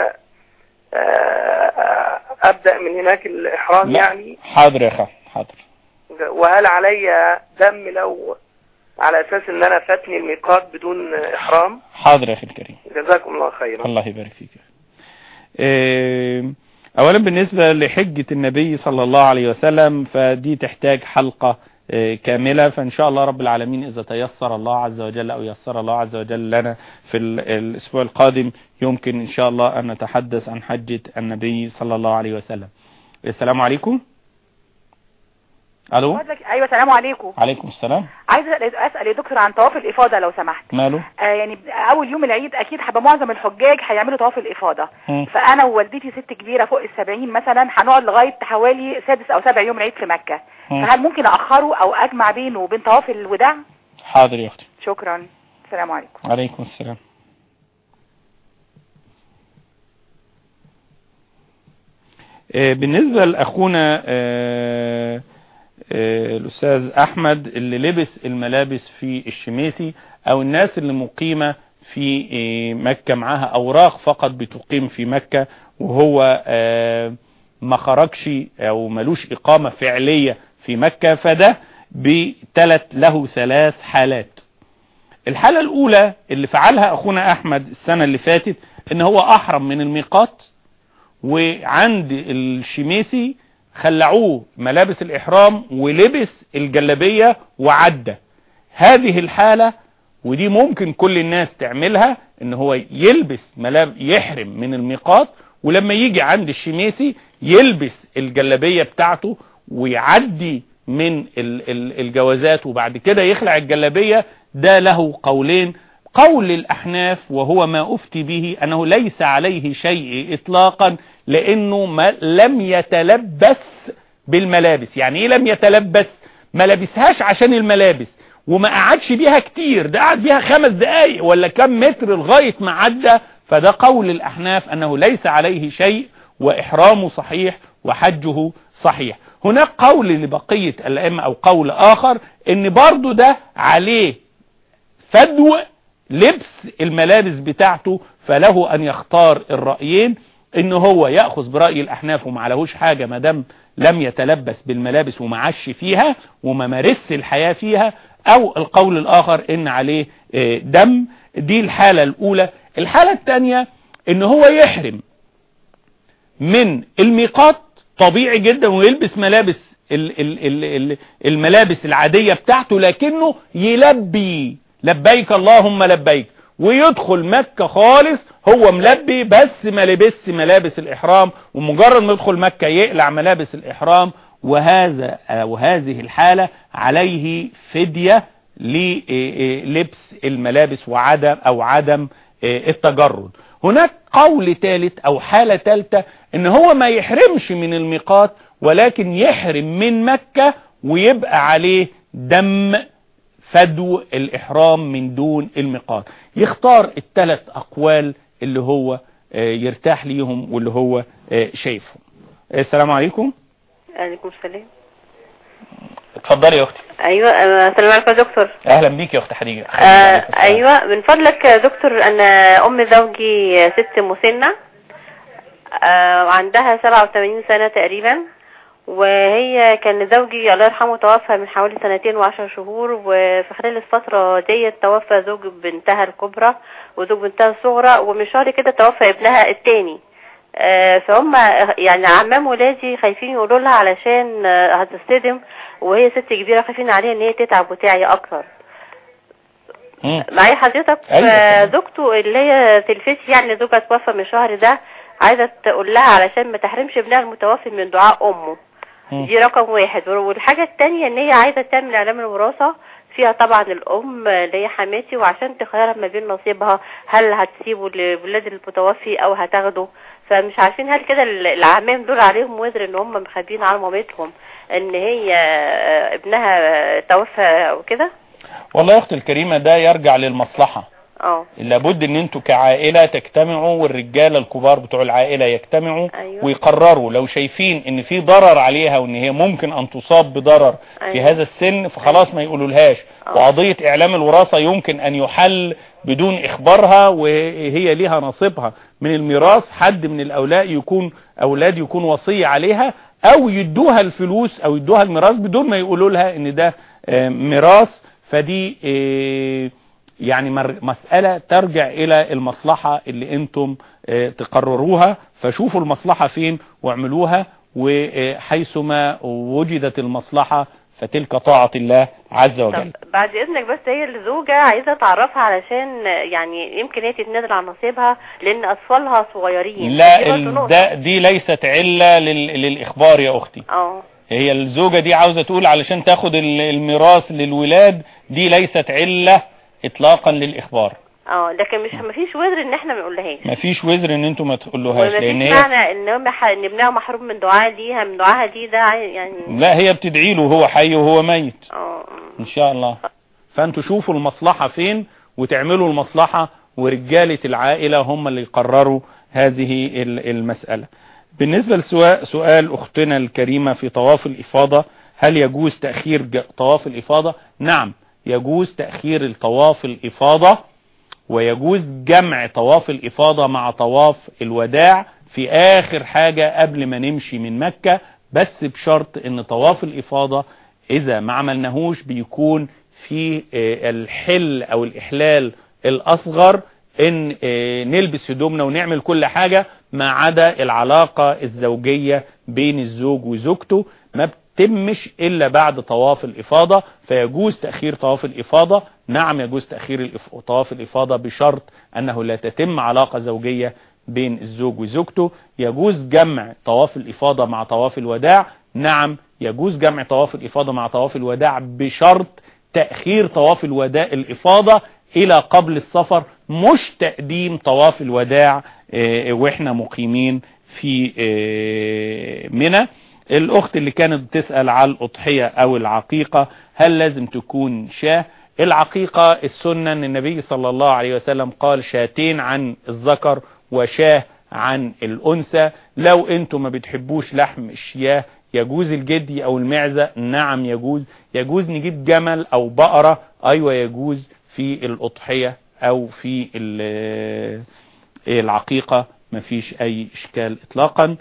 آه، ابدا من هناك الاحرام لا. يعني حاضر يا اخي حاضر وهل علي دم لو على اساس ان انا فاتني الميقات بدون احرام حاضر يا اخي الكريم جزاكم الله خيرا الله يبارك فيك آه، اولا بالنسبة لحجة النبي صلى الله عليه وسلم فدي تحتاج حلقة آه، كاملة فان شاء الله رب العالمين اذا تيسر الله عز وجل او يسر الله عز وجل لنا في ال- الاسبوع القادم يمكن ان شاء الله ان نتحدث عن حجة النبي صلى الله عليه وسلم السلام عليكم الو فضلك ايوه السلام عليكم عليكم السلام عايزه اسال يا دكتور عن طواف الافاضه لو سمحت ماله آه يعني اول يوم العيد اكيد هيبقى معظم الحجاج هيعملوا طواف الافاضه مم. فانا ووالدتي ست كبيره فوق السبعين مثلا هنقعد لغايه حوالي سادس او سابع يوم العيد في مكه مم. فهل ممكن اخره او اجمع بينه وبين طواف الوداع حاضر يا اختي شكرا السلام عليكم عليكم السلام آه، بالنسبة لأخونا آه، آه، الأستاذ أحمد اللي لبس الملابس في الشميسي أو الناس اللي مقيمة في آه، مكة معاها أوراق فقط بتقيم في مكة وهو آه، ما خرجش أو ملوش إقامة فعلية في مكة فده بثلاث له ثلاث حالات الحالة الأولى اللي فعلها أخونا أحمد السنة اللي فاتت إن هو أحرم من الميقات وعند الشميسي خلعوه ملابس الإحرام ولبس الجلبية وعدى هذه الحالة ودي ممكن كل الناس تعملها ان هو يلبس ملاب يحرم من الميقات ولما يجي عند الشميسي يلبس الجلبية بتاعته ويعدي من ال- ال- الجوازات وبعد كده يخلع الجلبية ده له قولين قول الأحناف وهو ما أفتي به أنه ليس عليه شيء إطلاقا لأنه ما لم يتلبس بالملابس يعني إيه لم يتلبس ما لبسهاش عشان الملابس وما قعدش بيها كتير ده قعد بيها خمس دقايق ولا كم متر لغاية ما عدى فده قول الأحناف أنه ليس عليه شيء وإحرامه صحيح وحجه صحيح هناك قول لبقية الأئمة أو قول آخر أن برضو ده عليه فدو لبس الملابس بتاعته فله أن يختار الرأيين ان هو يأخذ برأي الأحناف وما عليهوش حاجة ما دام لم يتلبس بالملابس ومعش فيها وما مارس الحياة فيها او القول الآخر ان عليه آه، دم دي الحالة الأولى الحالة الثانية ان هو يحرم من الميقات طبيعي جدا ويلبس ملابس ال ال ال ال الملابس العادية بتاعته لكنه يلبي لبيك اللهم لبيك ويدخل مكة خالص هو ملبي بس ما لبس ملابس الإحرام ومجرد ما يدخل مكة يقلع ملابس الإحرام وهذا وهذه الحالة عليه فدية للبس الملابس وعدم أو عدم التجرد هناك قول ثالث أو حالة ثالثة ان هو ما يحرمش من الميقات ولكن يحرم من مكة ويبقى عليه دم فدو الإحرام من دون الميقات يختار الثلاث أقوال اللي هو آه، يرتاح ليهم واللي هو آه، شايفهم السلام عليكم عليكم السلام اتفضلي يا اختي ايوه آه، السلام عليكم يا دكتور اهلا بيك يا اخت حديقة آه ايوه من فضلك يا دكتور انا ام زوجي ست مسنة آه وعندها 87 سنة تقريبا وهي كان زوجي الله يرحمه توفى من حوالي سنتين وعشر شهور وفي خلال الفترة ديت توفى زوج بنتها الكبرى وزوج بنتها الصغرى ومن شهر كده توفى ابنها التاني آه، فهم يعني عمام ولادي خايفين يقولوا لها علشان آه، هتصطدم وهي ست كبيرة خايفين عليها ان هي تتعب وتعي اكتر معايا حضرتك أيوة آه، زوجته اللي هي تلفزي يعني زوجها توفى من الشهر ده عايزة تقول لها علشان ما تحرمش ابنها المتوفي من دعاء امه دي رقم واحد والحاجة التانية ان هي عايزة تعمل اعلام الوراثة فيها طبعا الام اللي هي حماتي وعشان تخيرها ما بين نصيبها هل هتسيبه لولاد المتوفي او هتاخده فمش عارفين هل كده ال- الاعمام دول عليهم وزر ان هم مخبيين على مامتهم ان هي آه، ابنها توفى وكده والله يا اختي الكريمة ده يرجع للمصلحة اه لابد ان انتوا كعائلة تجتمعوا والرجالة الكبار بتوع العائلة يجتمعوا أيوة. ويقرروا لو شايفين ان في ضرر عليها وان هي ممكن ان تصاب بضرر في أيوة. هذا السن فخلاص ما يقولوا لهاش وقضية اعلام الوراثة يمكن ان يحل بدون اخبارها وهي ليها نصيبها من الميراث حد من الاولاد يكون اولاد يكون وصي عليها او يدوها الفلوس او يدوها الميراث بدون ما يقولوا لها ان ده آه، ميراث فدي آه، يعني مر- مسألة ترجع إلى المصلحة اللي أنتم آه، تقرروها فشوفوا المصلحة فين واعملوها وحيثما وجدت المصلحة فتلك طاعة الله عز وجل طب بعد اذنك بس هي الزوجة عايزة تعرفها علشان يعني يمكن هي تتنازل عن نصيبها لان اطفالها صغيرين لا دي برضه ال- نقطة. ده دي ليست علة لل- للإخبار يا أختي اه هي الزوجة دي عاوزة تقول علشان تاخد ال- الميراث للولاد دي ليست علة إطلاقا للإخبار اه لكن مش مفيش وزر ان احنا ما نقولهاش مفيش وزر ان انتم ما تقولوهاش ومفيش لان هي معنى ان هم ح- ان ابنها محروم من دعاء ليها من دعاها ليه ده عاي- يعني لا هي بتدعي له وهو حي وهو ميت اه ان شاء الله فانتوا شوفوا المصلحة فين وتعملوا المصلحة ورجالة العائلة هم اللي يقرروا هذه ال- المسألة بالنسبة لسؤال سؤال اختنا الكريمة في طواف الافاضة هل يجوز تأخير ج- طواف الافاضة نعم يجوز تأخير الطواف الافاضة ويجوز جمع طواف الافاضة مع طواف الوداع في اخر حاجة قبل ما نمشي من مكة بس بشرط ان طواف الافاضة اذا ما عملناهوش بيكون في آه، الحل او الاحلال الاصغر ان آه، نلبس هدومنا ونعمل كل حاجة ما عدا العلاقة الزوجية بين الزوج وزوجته ما بتمش الا بعد طواف الافاضة فيجوز تأخير طواف الافاضة نعم يجوز تأخير الإف- طواف الافاضة بشرط انه لا تتم علاقة زوجية بين الزوج وزوجته يجوز جمع طواف الافاضة مع طواف الوداع نعم يجوز جمع طواف الافاضة مع طواف الوداع بشرط تأخير طواف الوداع الافاضة الى قبل السفر مش تقديم طواف الوداع آه، واحنا مقيمين في آه، منى الاخت اللي كانت بتسأل على الاضحية او العقيقة هل لازم تكون شاه العقيقة السنة ان النبي صلى الله عليه وسلم قال شاتين عن الذكر وشاه عن الانثى لو انتم ما بتحبوش لحم الشياه يجوز الجدي او المعزة نعم يجوز يجوز نجيب جمل او بقرة ايوه يجوز في الاضحية او في ال- العقيقة مفيش اي اشكال اطلاقا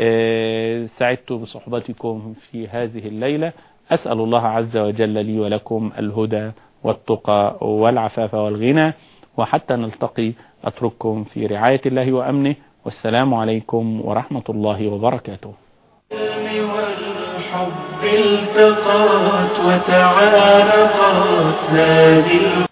آه، سعدت بصحبتكم في هذه الليلة اسأل الله عز وجل لي ولكم الهدى والتقى والعفاف والغنى وحتى نلتقي اترككم في رعاية الله وامنه والسلام عليكم ورحمة الله وبركاته والحب التقات وتعانقت هذه